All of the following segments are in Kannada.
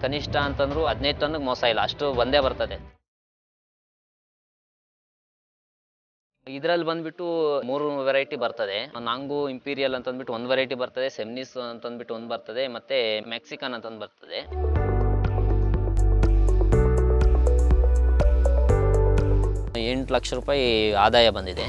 ಕನಿಷ್ಠ ಅಂತಂದ್ರು ಹದಿನೈದು ಟನ್ಗೆ ಮೋಸ ಇಲ್ಲ ಅಷ್ಟು ಬಂದೇ ಬರ್ತದೆ ಇದರಲ್ಲಿ ಬಂದ್ಬಿಟ್ಟು ಮೂರು ವೆರೈಟಿ ಬರ್ತದೆ ನಾಂಗು ಇಂಪೀರಿಯಲ್ ಅಂತ ಅಂದ್ಬಿಟ್ಟು ಒಂದು ವೆರೈಟಿ ಬರ್ತದೆ ಸೆಮ್ನಿಸ್ ಅಂತ ಅಂದ್ಬಿಟ್ಟು ಒಂದು ಬರ್ತದೆ ಮತ್ತೆ ಮೆಕ್ಸಿಕನ್ ಅಂತ ಒಂದು ಬರ್ತದೆ ಎಂಟು ಲಕ್ಷ ರೂಪಾಯಿ ಆದಾಯ ಬಂದಿದೆ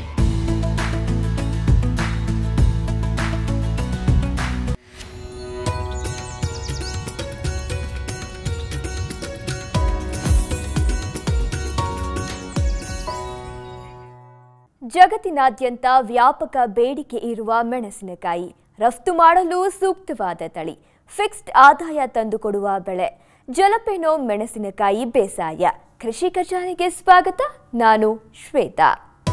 ಜಗತ್ತಿನಾದ್ಯಂತ ವ್ಯಾಪಕ ಬೇಡಿಕೆ ಇರುವ ಮೆಣಸಿನಕಾಯಿ ರಫ್ತು ಮಾಡಲು ಸೂಕ್ತವಾದ ತಳಿ ಫಿಕ್ಸ್ಡ್ ಆದಾಯ ತಂದುಕೊಡುವ ಬೆಳೆ ಜಲಪೆನೋ ಮೆಣಸಿನಕಾಯಿ ಬೇಸಾಯ ಕೃಷಿ ಖಜಾನೆಗೆ ಸ್ವಾಗತ ನಾನು ಶ್ವೇತಾ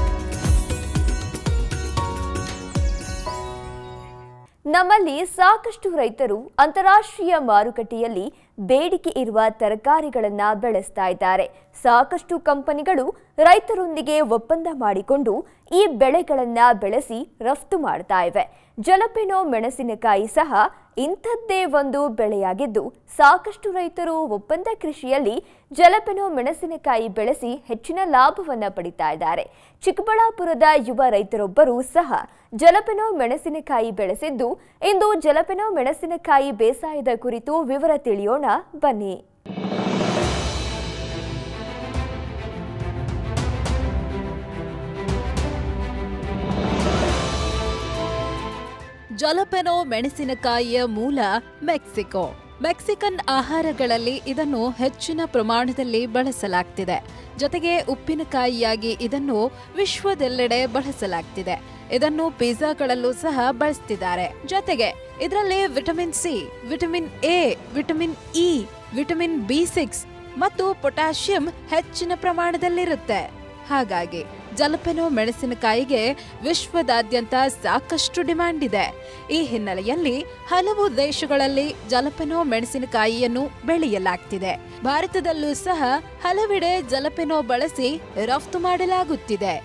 ನಮ್ಮಲ್ಲಿ ಸಾಕಷ್ಟು ರೈತರು ಅಂತಾರಾಷ್ಟ್ರೀಯ ಮಾರುಕಟ್ಟೆಯಲ್ಲಿ ಬೇಡಿಕೆ ಇರುವ ತರಕಾರಿಗಳನ್ನು ಬೆಳೆಸ್ತಾ ಇದ್ದಾರೆ ಸಾಕಷ್ಟು ಕಂಪನಿಗಳು ರೈತರೊಂದಿಗೆ ಒಪ್ಪಂದ ಮಾಡಿಕೊಂಡು ಈ ಬೆಳೆಗಳನ್ನು ಬೆಳೆಸಿ ರಫ್ತು ಮಾಡ್ತಾ ಇವೆ ಜಲಪೆನೋ ಮೆಣಸಿನಕಾಯಿ ಸಹ ಇಂಥದ್ದೇ ಒಂದು ಬೆಳೆಯಾಗಿದ್ದು ಸಾಕಷ್ಟು ರೈತರು ಒಪ್ಪಂದ ಕೃಷಿಯಲ್ಲಿ ಜಲಪೆನೋ ಮೆಣಸಿನಕಾಯಿ ಬೆಳೆಸಿ ಹೆಚ್ಚಿನ ಲಾಭವನ್ನ ಪಡಿತಾ ಇದ್ದಾರೆ ಚಿಕ್ಕಬಳ್ಳಾಪುರದ ಯುವ ರೈತರೊಬ್ಬರು ಸಹ ಜಲಪೆನೋ ಮೆಣಸಿನಕಾಯಿ ಬೆಳೆಸಿದ್ದು ಇಂದು ಜಲಪೆನೋ ಮೆಣಸಿನಕಾಯಿ ಬೇಸಾಯದ ಕುರಿತು ವಿವರ ತಿಳಿಯೋಣ ಬನ್ನಿ ಜಲಪೆನೋ ಮೆಣಸಿನಕಾಯಿಯ ಮೂಲ ಮೆಕ್ಸಿಕೋ ಮೆಕ್ಸಿಕನ್ ಆಹಾರಗಳಲ್ಲಿ ಇದನ್ನು ಹೆಚ್ಚಿನ ಪ್ರಮಾಣದಲ್ಲಿ ಬಳಸಲಾಗ್ತಿದೆ ಜೊತೆಗೆ ಉಪ್ಪಿನಕಾಯಿಯಾಗಿ ಇದನ್ನು ವಿಶ್ವದೆಲ್ಲೆಡೆ ಬಳಸಲಾಗ್ತಿದೆ ಇದನ್ನು ಪಿಜ್ಜಾಗಳಲ್ಲೂ ಸಹ ಬಳಸ್ತಿದ್ದಾರೆ ಜೊತೆಗೆ ಇದರಲ್ಲಿ vitamin C vitamin A vitamin E vitamin B six ಮತ್ತು ಪೊಟ್ಯಾಷಿಯಂ ಹೆಚ್ಚಿನ ಪ್ರಮಾಣದಲ್ಲಿರುತ್ತೆ ಹಾಗಾಗಿ ಜಲಪೆನೋ ಮೆಣಸಿನಕಾಯಿಗೆ ವಿಶ್ವದಾದ್ಯಂತ ಸಾಕಷ್ಟು ಡಿಮ್ಯಾಂಡ್ ಇದೆ ಈ ಹಿನ್ನೆಲೆಯಲ್ಲಿ ಹಲವು ದೇಶಗಳಲ್ಲಿ ಜಲಪೆನೋ ಮೆಣಸಿನಕಾಯಿಯನ್ನು ಬೆಳೆಯಲಾಗ್ತಿದೆ ಭಾರತದಲ್ಲೂ ಸಹ ಹಲವೆಡೆ ಜಲಪೆನೋ ಬಳಸಿ ರಫ್ತು ಮಾಡಲಾಗುತ್ತಿದೆ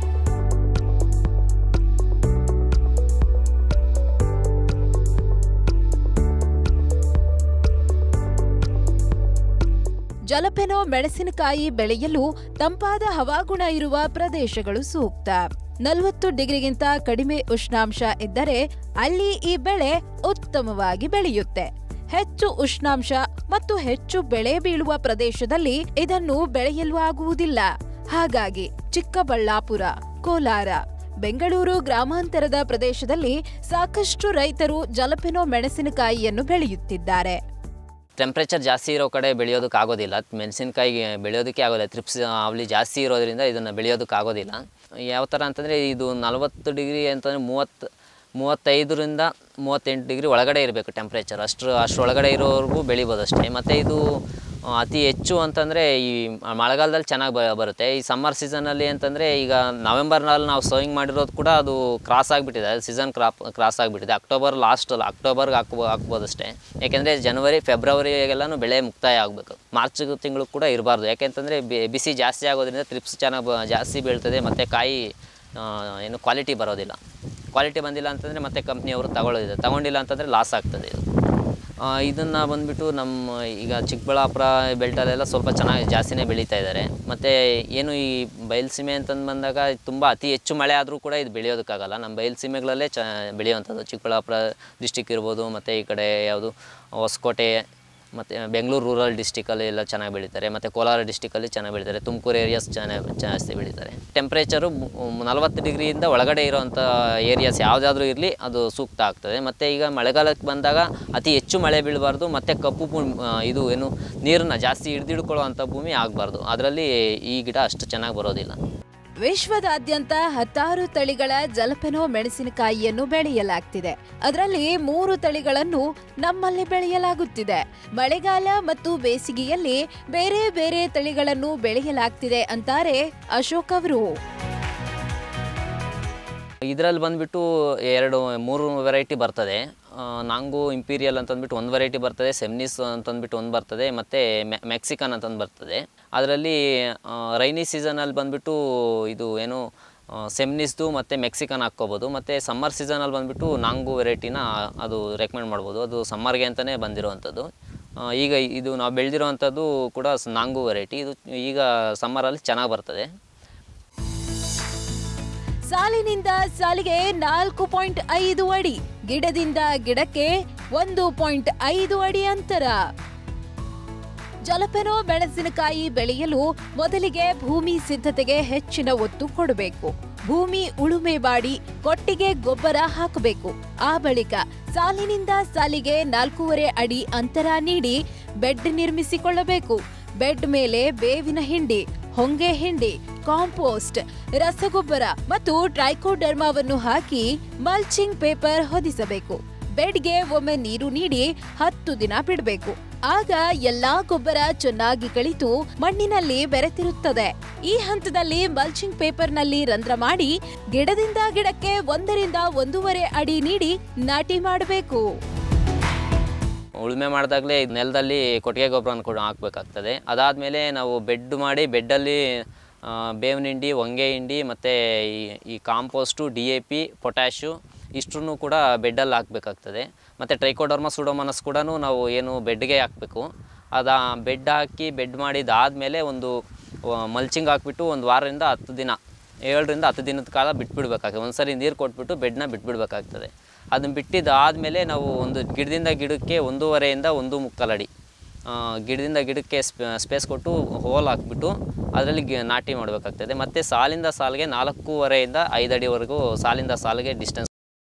ಜಲಪೆನೋ ಮೆಣಸಿನಕಾಯಿ ಬೆಳೆಯಲು ತಂಪಾದ ಹವಾಗುಣ ಇರುವ ಪ್ರದೇಶಗಳು ಸೂಕ್ತ ನಲವತ್ತು ಡಿಗ್ರಿಗಿಂತ ಕಡಿಮೆ ಉಷ್ಣಾಂಶ ಇದ್ದರೆ ಅಲ್ಲಿ ಈ ಬೆಳೆ ಉತ್ತಮವಾಗಿ ಬೆಳೆಯುತ್ತೆ ಹೆಚ್ಚು ಉಷ್ಣಾಂಶ ಮತ್ತು ಹೆಚ್ಚು ಬೆಳೆ ಬೀಳುವ ಪ್ರದೇಶದಲ್ಲಿ ಇದನ್ನು ಬೆಳೆಯಲು ಆಗುವುದಿಲ್ಲ ಹಾಗಾಗಿ ಚಿಕ್ಕಬಳ್ಳಾಪುರ ಕೋಲಾರ ಬೆಂಗಳೂರು ಗ್ರಾಮಾಂತರದ ಪ್ರದೇಶದಲ್ಲಿ ಸಾಕಷ್ಟು ರೈತರು ಜಲಪೆನೋ ಮೆಣಸಿನಕಾಯಿಯನ್ನು ಬೆಳೆಯುತ್ತಿದ್ದಾರೆ ಟೆಂಪ್ರೇಚರ್ ಜಾಸ್ತಿ ಇರೋ ಕಡೆ ಬೆಳೆಯೋದಕ್ಕೆ ಆಗೋದಿಲ್ಲ ಮೆಣಸಿನ್ಕಾಯಿ ಬೆಳೆಯೋದಕ್ಕೆ ಆಗೋದಿಲ್ಲ ತ್ರಿಪ್ಸ್ ಅವಲಿ ಜಾಸ್ತಿ ಇರೋದ್ರಿಂದ ಇದನ್ನು ಬೆಳೆಯೋದಕ್ಕೆ ಆಗೋದಿಲ್ಲ ಯಾವ ಥರ ಅಂತಂದರೆ ಇದು ನಲವತ್ತು ಡಿಗ್ರಿ ಅಂತಂದರೆ ಮೂವತ್ತು ಮೂವತ್ತೈದರಿಂದ ಮೂವತ್ತೆಂಟು ಡಿಗ್ರಿ ಒಳಗಡೆ ಇರಬೇಕು ಟೆಂಪ್ರೇಚರ್ ಅಷ್ಟು ಅಷ್ಟರೊಳಗಡೆ ಇರೋವರೆಗೂ ಬೆಳಿಬೋದು ಅಷ್ಟೇ ಮತ್ತು ಇದು ಆ, ಅತಿ ಹೆಚ್ಚು ಅಂತಂದರೆ ಈ ಮಳೆಗಾಲದಲ್ಲಿ ಚೆನ್ನಾಗಿ ಬ ಬರುತ್ತೆ ಈ ಸಮ್ಮರ್ ಸೀಸನಲ್ಲಿ ಅಂತಂದರೆ ಈಗ ನವೆಂಬರ್ನಲ್ಲಿ ನಾವು ಸೋಯಿಂಗ್ ಮಾಡಿರೋದು ಕೂಡ ಅದು ಕ್ರಾಸ್ ಆಗಿಬಿಟ್ಟಿದೆ ಸೀಸನ್ ಕ್ರಾಪ್ ಕ್ರಾಸ್ ಆಗಿಬಿಟ್ಟಿದೆ ಅಕ್ಟೋಬರ್ ಲಾಸ್ಟ್ ಅಕ್ಟೋಬರ್ಗೆ ಹಾಕ್ಬೋ ಹಾಕ್ಬೋದು ಅಷ್ಟೇ ಯಾಕೆಂದರೆ ಜನವರಿ ಫೆಬ್ರವರಿಗೆಲ್ಲನೂ ಬೆಳೆ ಮುಕ್ತಾಯ ಆಗಬೇಕು ಮಾರ್ಚ್ ತಿಂಗಳು ಕೂಡ ಇರಬಾರ್ದು ಯಾಕೆಂತಂದರೆ ಬಿಸಿ ಜಾಸ್ತಿ ಆಗೋದ್ರಿಂದ ತ್ರಿಪ್ಸ್ ಚೆನ್ನಾಗಿ ಬ ಜಾಸ್ತಿ ಬೀಳ್ತದೆ ಮತ್ತು ಕಾಯಿ ಆ, ಏನು ಕ್ವಾಲಿಟಿ ಬರೋದಿಲ್ಲ ಕ್ವಾಲಿಟಿ ಬಂದಿಲ್ಲ ಅಂತಂದರೆ ಮತ್ತೆ ಕಂಪ್ನಿಯವರು ತಗೊಳ್ಳೋದಿದೆ ತಗೊಂಡಿಲ್ಲ ಅಂತಂದರೆ ಲಾಸ್ ಆಗ್ತದೆ ಇದು ಇದನ್ನು ಬಂದುಬಿಟ್ಟು ನಮ್ಮ ಈಗ ಚಿಕ್ಕಬಳ್ಳಾಪುರ ಬೆಲ್ಟಲ್ಲೆಲ್ಲ ಸ್ವಲ್ಪ ಚೆನ್ನಾಗಿ ಜಾಸ್ತಿನೇ ಬೆಳೀತಾ ಇದ್ದಾರೆ ಮತ್ತು ಏನು ಈ ಬಯಲುಸೀಮೆ ಅಂತಂದು ಬಂದಾಗ ತುಂಬ ಅತಿ ಹೆಚ್ಚು ಮಳೆ ಆದರೂ ಕೂಡ ಇದು ಬೆಳೆಯೋದಕ್ಕಾಗಲ್ಲ ನಮ್ಮ ಬಯಲುಸೀಮೆಗಳಲ್ಲೇ ಚ ಬೆಳೆಯುವಂಥದ್ದು ಚಿಕ್ಕಬಳ್ಳಾಪುರ ಡಿಸ್ಟಿಕ್ ಇರ್ಬೋದು ಮತ್ತು ಈ ಕಡೆ ಯಾವುದು ಹೊಸಕೋಟೆ ಮತ್ತು ಬೆಂಗಳೂರು ರೂರಲ್ ಡಿಸ್ಟಿಕಲ್ಲಿ ಎಲ್ಲ ಚೆನ್ನಾಗಿ ಬೆಳೀತಾರೆ ಮತ್ತು ಕೋಲಾರ ಡಿಸ್ಟಿಕಲ್ಲಿ ಚೆನ್ನಾಗಿ ಬೆಳೀತಾರೆ ತುಮಕೂರು ಏರಿಯಾಸ್ ಚೆನ್ನಾಗಿ ಜಾಸ್ತಿ ಬೆಳೀತಾರೆ ಟೆಂಪ್ರೇಚರು ನಲವತ್ತು ಡಿಗ್ರಿಯಿಂದ ಒಳಗಡೆ ಇರೋವಂಥ ಏರಿಯಾಸ್ ಯಾವುದಾದ್ರೂ ಇರಲಿ ಅದು ಸೂಕ್ತ ಆಗ್ತದೆ ಮತ್ತು ಈಗ ಮಳೆಗಾಲಕ್ಕೆ ಬಂದಾಗ ಅತಿ ಹೆಚ್ಚು ಮಳೆ ಬೀಳಬಾರ್ದು ಮತ್ತು ಕಪ್ಪು ಭೂಮಿ ಆ, ಇದು ಏನು ನೀರನ್ನು ಜಾಸ್ತಿ ಹಿಡಿದಿಡ್ಕೊಳ್ಳೋವಂಥ ಭೂಮಿ ಆಗಬಾರ್ದು ಅದರಲ್ಲಿ ಈ ಗಿಡ ಅಷ್ಟು ಚೆನ್ನಾಗಿ ಬರೋದಿಲ್ಲ ವಿಶ್ವದಾದ್ಯಂತ ಹತ್ತಾರು ತಳಿಗಳ ಜಲಪೆನೋ ಮೆಣಸಿನಕಾಯಿಯನ್ನು ಬೆಳೆಯಲಾಗ್ತಿದೆ ಅದರಲ್ಲಿ ಮೂರು ತಳಿಗಳನ್ನು ನಮ್ಮಲ್ಲಿ ಬೆಳೆಯಲಾಗುತ್ತಿದೆ ಮಳೆಗಾಲ ಮತ್ತು ಬೇಸಿಗೆಯಲ್ಲಿ ಬೇರೆ ಬೇರೆ ತಳಿಗಳನ್ನು ಬೆಳೆಯಲಾಗ್ತಿದೆ ಅಂತಾರೆ ಅಶೋಕ್ ಅವರು ಇದರಲ್ಲಿ ಬಂದುಬಿಟ್ಟು ಎರಡು ಮೂರು ವೆರೈಟಿ ಬರ್ತದೆ ಆ, ನಾಂಗು ಇಂಪೀರಿಯಲ್ ಅಂತಂದ್ಬಿಟ್ಟು ಒಂದು ವೆರೈಟಿ ಬರ್ತದೆ ಸೆಮ್ನಿಸ್ ಅಂತಂದ್ಬಿಟ್ಟು ಒಂದು ಬರ್ತದೆ ಮತ್ತು ಮೆಕ್ಸಿಕನ್ ಅಂತಂದು ಬರ್ತದೆ ಅದರಲ್ಲಿ ರೈನಿ ಸೀಸನಲ್ಲಿ ಬಂದುಬಿಟ್ಟು ಇದು ಏನು ಸೆಮ್ನಿಸ್ದು ಮತ್ತು ಮೆಕ್ಸಿಕನ್ ಹಾಕ್ಕೋಬೋದು ಮತ್ತು ಸಮ್ಮರ್ ಸೀಸನಲ್ಲಿ ಬಂದುಬಿಟ್ಟು ನಾಂಗು ವೆರೈಟಿನ ಅದು ರೆಕಮೆಂಡ್ ಮಾಡ್ಬೋದು ಅದು ಸಮ್ಮರ್ಗೆ ಅಂತಲೇ ಬಂದಿರುವಂಥದ್ದು ಆ, ಈಗ ಇದು ನಾವು ಬೆಳೆದಿರೋವಂಥದ್ದು ಕೂಡ ಸ್- ನಾಂಗು ವೆರೈಟಿ ಇದು ಈಗ ಸಮ್ಮರಲ್ಲಿ ಚೆನ್ನಾಗಿ ಬರ್ತದೆ ಸಾಲಿನಿಂದ ಸಾಲಿಗೆ ನಾಲ್ಕು ಪಾಯಿಂಟ್ ಐದು ಅಡಿ ಗಿಡದಿಂದ ಗಿಡಕ್ಕೆ ಒಂದು ಪಾಯಿಂಟ್ ಐದು ಅಡಿ ಅಂತರ ಜಲಪೆನೋ ಮೆಣಸಿನಕಾಯಿ ಬೆಳೆಯಲು ಮೊದಲಿಗೆ ಭೂಮಿ ಸಿದ್ಧತೆಗೆ ಹೆಚ್ಚಿನ ಒತ್ತು ಕೊಡಬೇಕು ಭೂಮಿ ಉಳುಮೆ ಮಾಡಿ ಕೊಟ್ಟಿಗೆ ಗೊಬ್ಬರ ಹಾಕಬೇಕು ಆ ಬಳಿಕ ಸಾಲಿನಿಂದ ಸಾಲಿಗೆ ನಾಲ್ಕೂವರೆ ಅಡಿ ಅಂತರ ನೀಡಿ ಬೆಡ್ ನಿರ್ಮಿಸಿಕೊಳ್ಳಬೇಕು ಬೆಡ್ ಮೇಲೆ ಬೇವಿನ ಹಿಂಡಿ ಹೊಂಗೆ ಹಿಂಡಿ ಕಾಂಪೋಸ್ಟ್ ರಸಗೊಬ್ಬರ ಮತ್ತು ಟ್ರೈಕೋಡರ್ಮಾವನ್ನು ಹಾಕಿ ಮಲ್ಚಿಂಗ್ ಪೇಪರ್ ಹೊದಿಸಬೇಕು ಬೆಡ್ಗೆ ಒಮ್ಮೆ ನೀರು ನೀಡಿ ಹತ್ತು ದಿನ ಬಿಡಬೇಕು ಆಗ ಎಲ್ಲಾ ಗೊಬ್ಬರ ಚೆನ್ನಾಗಿ ಕಳಿತು ಮಣ್ಣಿನಲ್ಲಿ ಬೆರೆತಿರುತ್ತದೆ ಈ ಹಂತದಲ್ಲಿ ಮಲ್ಚಿಂಗ್ ಪೇಪರ್ನಲ್ಲಿ ರಂಧ್ರ ಮಾಡಿ ಗಿಡದಿಂದ ಗಿಡಕ್ಕೆ ಒಂದರಿಂದ ಒಂದೂವರೆ ಅಡಿ ನೀಡಿ ನಾಟಿ ಮಾಡಬೇಕು ಉಳುಮೆ ಮಾಡಿದಾಗಲೇ ನೆಲದಲ್ಲಿ ಕೊಟ್ಟಿಗೆ ಗೊಬ್ಬರನ ಕೂಡ ಹಾಕಬೇಕಾಗ್ತದೆ ಅದಾದಮೇಲೆ ನಾವು ಬೆಡ್ ಮಾಡಿ ಬೆಡ್ಡಲ್ಲಿ ಆ, ಬೇವಿನ ಹಿಂಡಿ ಹೊಂಗೆ ಹಿಂಡಿ ಮತ್ತು ಈ ಈ compost D A P potash ಇಷ್ಟನ್ನು ಕೂಡ ಬೆಡ್ಡಲ್ಲಿ ಹಾಕಬೇಕಾಗ್ತದೆ ಮತ್ತು ಟ್ರೈಕೋಡರ್ಮ ಸುಡೋಮನಸ್ ಕೂಡ ನಾವು ಏನು ಬೆಡ್ಗೆ ಹಾಕಬೇಕು ಅದು ಬೆಡ್ ಹಾಕಿ ಬೆಡ್ ಮಾಡಿದಾದಮೇಲೆ ಒಂದು ಮಲ್ಚಿಂಗ್ ಹಾಕ್ಬಿಟ್ಟು ಒಂದು ವಾರದಿಂದ ಹತ್ತು ದಿನ ಏಳರಿಂದ ಹತ್ತು ದಿನದ ಕಾಲ ಬಿಟ್ಬಿಡ್ಬೇಕಾಗ್ತದೆ ಒಂದು ಸರಿ ನೀರು ಕೊಟ್ಬಿಟ್ಟು ಬೆಡ್ನ ಬಿಟ್ಬಿಡ್ಬೇಕಾಗ್ತದೆ ಅದನ್ನು ಬಿಟ್ಟಿದ್ದಾದಮೇಲೆ ನಾವು ಒಂದು ಗಿಡದಿಂದ ಗಿಡಕ್ಕೆ ಒಂದೂವರೆಯಿಂದ ಒಂದು ಮುಕ್ಕಾಲಡಿ ಆ, ಗಿಡದಿಂದ ಗಿಡಕ್ಕೆ ಸ್ಪೇಸ್ ಕೊಟ್ಟು ಹೋಲ್ ಹಾಕ್ಬಿಟ್ಟು ಅದರಲ್ಲಿ ಗಿ ನಾಟಿ ಮಾಡಬೇಕಾಗ್ತದೆ ಮತ್ತು ಸಾಲಿಂದ ಸಾಲಿಗೆ ನಾಲ್ಕೂವರೆಯಿಂದ ಐದು ಅಡಿವರೆಗೂ ಸಾಲಿಂದ ಸಾಲಿಗೆ ಡಿಸ್ಟೆನ್ಸ್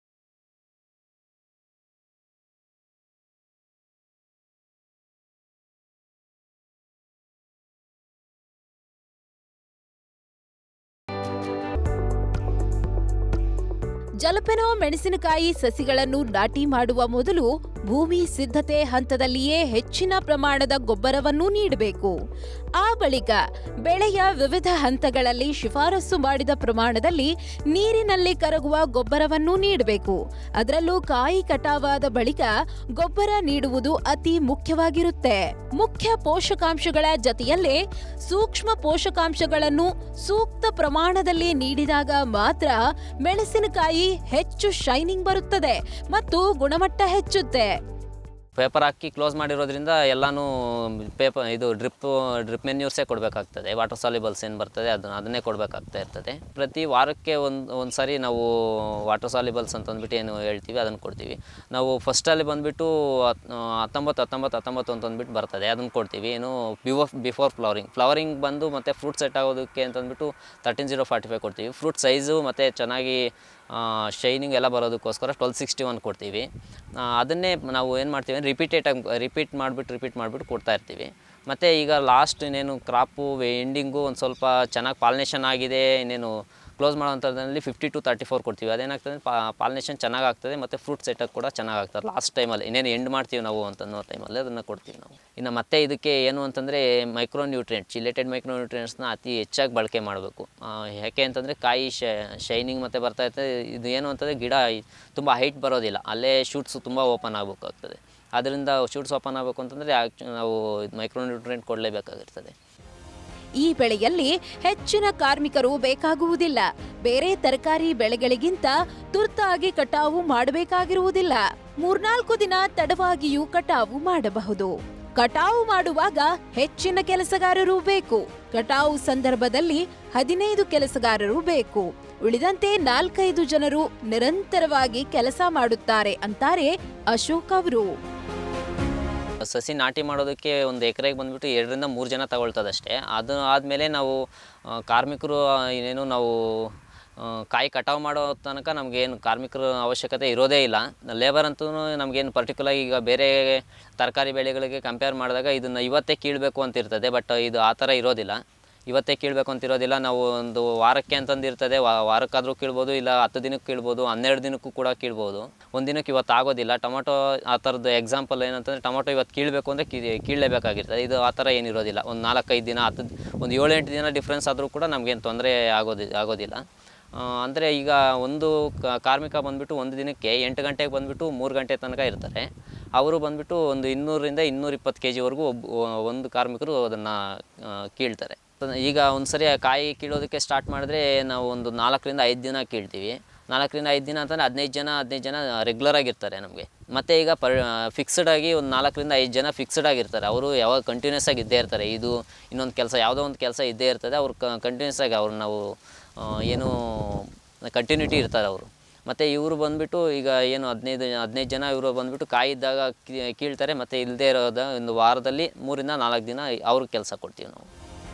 ಜಲಪೆನೋ ಮೆಣಸಿನಕಾಯಿ ಸಸಿಗಳನ್ನು ನಾಟಿ ಮಾಡುವ ಮೊದಲು ಭೂಮಿ ಸಿದ್ಧತೆ ಹಂತದಲ್ಲಿಯೇ ಹೆಚ್ಚಿನ ಪ್ರಮಾಣದ ಗೊಬ್ಬರವನ್ನು ನೀಡಬೇಕು ಆ ಬಳಿಕ ಬೆಳೆಯ ವಿವಿಧ ಹಂತಗಳಲ್ಲಿ ಶಿಫಾರಸು ಮಾಡಿದ ಪ್ರಮಾಣದಲ್ಲಿ ನೀರಿನಲ್ಲಿ ಕರಗುವ ಗೊಬ್ಬರವನ್ನು ನೀಡಬೇಕು ಅದರಲ್ಲೂ ಕಾಯಿ ಕಟಾವಾದ ಬಳಿಕ ಗೊಬ್ಬರ ನೀಡುವುದು ಅತಿ ಮುಖ್ಯವಾಗಿರುತ್ತೆ ಮುಖ್ಯ ಪೋಷಕಾಂಶಗಳ ಜತೆಯಲ್ಲೇ ಸೂಕ್ಷ್ಮ ಪೋಷಕಾಂಶಗಳನ್ನು ಸೂಕ್ತ ಪ್ರಮಾಣದಲ್ಲಿ ನೀಡಿದಾಗ ಮಾತ್ರ ಮೆಣಸಿನಕಾಯಿ ಹೆಚ್ಚು ಶೈನಿಂಗ್ ಬರುತ್ತದೆ ಮತ್ತು ಗುಣಮಟ್ಟ ಹೆಚ್ಚುತ್ತೆ ಪೇಪರ್ ಹಾಕಿ ಕ್ಲೋಸ್ ಮಾಡಿರೋದ್ರಿಂದ ಎಲ್ಲನೂ ಪೇಪರ್ ಇದು ಡ್ರಿಪ್ ಡ್ರಿಪ್ ಮೆನ್ಯೂರ್ಸೇ ಕೊಡಬೇಕಾಗ್ತದೆ ವಾಟರ್ ಸಾಲಿಬಲ್ಸ್ ಏನು ಬರ್ತದೆ ಅದನ್ನ ಅದನ್ನೇ ಕೊಡಬೇಕಾಗ್ತಾ ಇರ್ತದೆ ಪ್ರತಿ ವಾರಕ್ಕೆ ಒಂದು ಒಂದು ಸಾರಿ ನಾವು ವಾಟರ್ ಸಾಲಿಬಲ್ಸ್ ಅಂತ ಅಂದ್ಬಿಟ್ಟು ಏನು ಹೇಳ್ತೀವಿ ಅದನ್ನು ಕೊಡ್ತೀವಿ ನಾವು ಫಸ್ಟಲ್ಲಿ ಬಂದುಬಿಟ್ಟು ಹತ್ತೊಂಬತ್ತು ಹತ್ತೊಂಬತ್ತು ಹತ್ತೊಂಬತ್ತು ಅಂತ ಅಂದ್ಬಿಟ್ಟು ಬರ್ತದೆ ಅದನ್ನು ಕೊಡ್ತೀವಿ ಏನು ಬಿಫೋರ್ ಬಿಫೋರ್ ಫ್ಲವರಿಂಗ್ ಫ್ಲವರಿಂಗ್ ಬಂದು ಮತ್ತು ಫ್ರೂಟ್ ಸೆಟ್ ಆಗೋದಕ್ಕೆ ಅಂತಂದ್ಬಿಟ್ಟು ತರ್ಟೀನ್ ಜೀರೋ ಫಾರ್ಟಿ ಫೈವ್ ಕೊಡ್ತೀವಿ ಫ್ರೂಟ್ ಸೈಜು ಮತ್ತು ಚೆನ್ನಾಗಿ ಶೈನಿಂಗ್ ಎಲ್ಲ ಬರೋದಕ್ಕೋಸ್ಕರ ಟ್ವೆಲ್ ಸಿಕ್ಸ್ಟಿ ಒನ್ ಕೊಡ್ತೀವಿ ಆ, ಅದನ್ನೇ ನಾವು ಏನು ಮಾಡ್ತೀವಿ ಅಂದರೆ ರಿಪೀಟೇಟಾಗಿ ರಿಪೀಟ್ ಮಾಡಿಬಿಟ್ಟು ರಿಪೀಟ್ ಮಾಡಿಬಿಟ್ಟು ಕೊಡ್ತಾ ಇರ್ತೀವಿ ಮತ್ತು ಈಗ ಲಾಸ್ಟ್ ಇನ್ನೇನು ಕ್ರಾಪು ಎಂಡಿಂಗು ಒಂದು ಸ್ವಲ್ಪ ಚೆನ್ನಾಗಿ ಪಾಲಿನೇಷನ್ ಆಗಿದೆ ಇನ್ನೇನು ಕ್ಲೋಸ್ ಮಾಡೋಂಥದ್ರಲ್ಲಿ ಫಿಫ್ಟಿ ಟು ತರ್ಟಿ ಫೋರ್ ಕೊಡ್ತೀವಿ ಅದೇನಾಗ್ತದೆ ಪಾ ಪಾಲಿನೇಷನ್ ಚೆನ್ನಾಗಿ ಆಗ್ತದೆ ಮತ್ತು ಫ್ರೂಟ್ ಸೆಟಪ್ ಕೂಡ ಚೆನ್ನಾಗಿ ಆಗ್ತದೆ ಲಾಸ್ಟ್ ಟೈಮಲ್ಲಿ ಇನ್ನೇನು ಎಂಡ್ ಮಾಡ್ತೀವಿ ನಾವು ಅಂತನ್ನೋ ಟೈಮಲ್ಲಿ ಅದನ್ನು ಕೊಡ್ತೀವಿ ನಾವು ಇನ್ನು ಮತ್ತೆ ಇದಕ್ಕೆ ಏನು ಅಂತಂದರೆ ಮೈಕ್ರೋ ನ್ಯೂಟ್ರಿಯೆಂಟ್ ಚಿಲೇಟೆಡ್ ಮೈಕ್ರೋ ನ್ಯೂಟ್ರಿಯೆಂಟ್ಸ್ನ ಅತಿ ಹೆಚ್ಚಾಗಿ ಬಳಕೆ ಮಾಡಬೇಕು ಯಾಕೆ ಅಂತಂದರೆ ಕಾಯಿ ಶೈನಿಂಗ್ ಮತ್ತು ಬರ್ತಾ ಇರ್ತದೆ ಇದು ಏನು ಅಂತಂದರೆ ಗಿಡ ತುಂಬ ಹೈಟ್ ಬರೋದಿಲ್ಲ ಅಲ್ಲೇ ಶೂಟ್ಸ್ ತುಂಬ ಓಪನ್ ಆಗಬೇಕಾಗ್ತದೆ ಅದರಿಂದ ಶೂಟ್ಸ್ ಓಪನ್ ಆಗಬೇಕು ಅಂತಂದರೆ ನಾವು ಮೈಕ್ರೋ ನ್ಯೂಟ್ರಿಯೆಂಟ್ ಕೊಡಲೇಬೇಕಾಗಿರ್ತದೆ ಈ ಬೆಳೆಯಲ್ಲಿ ಹೆಚ್ಚಿನ ಕಾರ್ಮಿಕರು ಬೇಕಾಗುವುದಿಲ್ಲ ಬೇರೆ ತರಕಾರಿ ಬೆಳೆಗಳಿಗಿಂತ ತುರ್ತಾಗಿ ಕಟಾವು ಮಾಡಬೇಕಾಗಿರುವುದಿಲ್ಲ ಮೂರ್ನಾಲ್ಕು ದಿನ ತಡವಾಗಿಯೂ ಕಟಾವು ಮಾಡಬಹುದು ಕಟಾವು ಮಾಡುವಾಗ ಹೆಚ್ಚಿನ ಕೆಲಸಗಾರರು ಬೇಕು ಕಟಾವು ಸಂದರ್ಭದಲ್ಲಿ ಹದಿನೈದು ಕೆಲಸಗಾರರು ಬೇಕು ಉಳಿದಂತೆ ನಾಲ್ಕೈದು ಜನರು ನಿರಂತರವಾಗಿ ಕೆಲಸ ಮಾಡುತ್ತಾರೆ ಅಂತಾರೆ ಅಶೋಕ್ ಅವರು ಸಸಿ ನಾಟಿ ಮಾಡೋದಕ್ಕೆ ಒಂದು ಎಕರೆಗೆ ಬಂದುಬಿಟ್ಟು ಎರಡರಿಂದ ಮೂರು ಜನ ತಗೊಳ್ತದೆ ಅಷ್ಟೇ ಅದು ಆದಮೇಲೆ ನಾವು ಆ, ಕಾರ್ಮಿಕರು ಆ, ಏನೇನು ನಾವು ಆ, ಕಾಯಿ ಕಟಾವು ಮಾಡೋ ತನಕ ನಮಗೇನು ಕಾರ್ಮಿಕರ ಅವಶ್ಯಕತೆ ಇರೋದೇ ಇಲ್ಲ ಲೇಬರ್ ಅಂತೂ ನಮಗೇನು ಪರ್ಟಿಕ್ಯುಲರ್ ಈಗ ಬೇರೆ ತರಕಾರಿ ಬೆಳೆಗಳಿಗೆ ಕಂಪೇರ್ ಮಾಡಿದಾಗ ಇದನ್ನು ಇವತ್ತೇ ಕೀಳಬೇಕು ಅಂತ ಇರ್ತದೆ ಬಟ್ ಇದು ಆ ಥರ ಇರೋದಿಲ್ಲ ಇವತ್ತೇ ಕೀಳಬೇಕು ಅಂತ ಇರೋದಿಲ್ಲ ನಾವು ಒಂದು ವಾರಕ್ಕೆ ಅಂತಂದು ಇರ್ತದೆ ವಾ ವಾರಕ್ಕಾದರೂ ಕೀಳ್ಬೋದು ಇಲ್ಲ ಹತ್ತು ದಿನಕ್ಕೆ ಕೀಳ್ಬೋದು ಹನ್ನೆರಡು ದಿನಕ್ಕೂ ಕೂಡ ಕೀಳ್ಬೋದು ಒಂದು ದಿನಕ್ಕೆ ಇವತ್ತು ಆಗೋದಿಲ್ಲ ಟೊಮೊಟೊ ಆ ಥರದ್ದು ಎಕ್ಸಾಂಪಲ್ ಏನಂತಂದರೆ ಟೊಮೊಟೊ ಇವತ್ತು ಕೀಳಬೇಕು ಅಂದರೆ ಕೀ ಕೀಳಲೇಬೇಕಾಗಿರ್ತದೆ ಇದು ಆ ಥರ ಏನಿರೋದಿಲ್ಲ ಒಂದು ನಾಲ್ಕೈದು ದಿನ ಹತ್ತು ಒಂದು ಏಳೆಂಟು ದಿನ ಡಿಫ್ರೆನ್ಸ್ ಆದರೂ ಕೂಡ ನಮಗೇನು ತೊಂದರೆ ಆಗೋದಿ ಆಗೋದಿಲ್ಲ ಅಂದರೆ ಈಗ ಒಂದು ಕ- ಕಾರ್ಮಿಕ ಬಂದುಬಿಟ್ಟು ಒಂದು ದಿನಕ್ಕೆ ಎಂಟು ಗಂಟೆಗೆ ಬಂದುಬಿಟ್ಟು ಮೂರು ಗಂಟೆ ತನಕ ಇರ್ತಾರೆ ಅವರು ಬಂದುಬಿಟ್ಟು ಒಂದು ಇನ್ನೂರಿಂದ ಇನ್ನೂರಿಪ್ಪತ್ತು ಕೆ ಜಿವರೆಗೂ ಒಬ್ಬ ಒಂದು ಕಾರ್ಮಿಕರು ಅದನ್ನು ಕೀಳ್ತಾರೆ ಈಗ ಒಂದು ಸರಿ ಆ ಕಾಯಿ ಕೀಳೋದಕ್ಕೆ ಸ್ಟಾರ್ಟ್ ಮಾಡಿದ್ರೆ ನಾವು ಒಂದು ನಾಲ್ಕರಿಂದ ಐದು ದಿನ ಕೀಳ್ತೀವಿ ನಾಲ್ಕರಿಂದ ಐದು ದಿನ ಅಂತಂದರೆ ಹದಿನೈದು ಜನ ಹದಿನೈದು ಜನ ರೆಗ್ಯುಲರ್ ಆಗಿರ್ತಾರೆ ನಮಗೆ ಮತ್ತು ಈಗ ಪರ್ ಫಿಕ್ಸ್ಡ್ ಆಗಿ ಒಂದು ನಾಲ್ಕರಿಂದ ಐದು ಜನ ಫಿಕ್ಸ್ಡ್ ಆಗಿರ್ತಾರೆ ಅವರು ಯಾವಾಗ ಕಂಟಿನ್ಯೂಸ್ ಆಗಿ ಇದ್ದೇ ಇರ್ತಾರೆ ಇದು ಇನ್ನೊಂದು ಕೆಲಸ ಯಾವುದೋ ಒಂದು ಕೆಲಸ ಇದ್ದೇ ಇರ್ತದೆ ಅವ್ರು ಕಂಟಿನ್ಯೂಸ್ ಆಗಿ ಅವ್ರು ನಾವು ಆ, ಏನು ಕಂಟಿನ್ಯೂಟಿ ಇರ್ತಾರೆ ಅವರು ಮತ್ತು ಇವರು ಬಂದುಬಿಟ್ಟು ಈಗ ಏನು ಹದಿನೈದು ಹದಿನೈದು ಜನ ಇವರು ಬಂದುಬಿಟ್ಟು ಕಾಯಿ ಇದ್ದಾಗ ಕೀ- ಕೀಳ್ತಾರೆ ಮತ್ತು ಇಲ್ಲದೇ ಇರೋದ ಒಂದು ವಾರದಲ್ಲಿ ಮೂರಿಂದ ನಾಲ್ಕು ದಿನ ಅವ್ರಿಗೆ ಕೆಲಸ ಕೊಡ್ತೀವಿ ನಾವು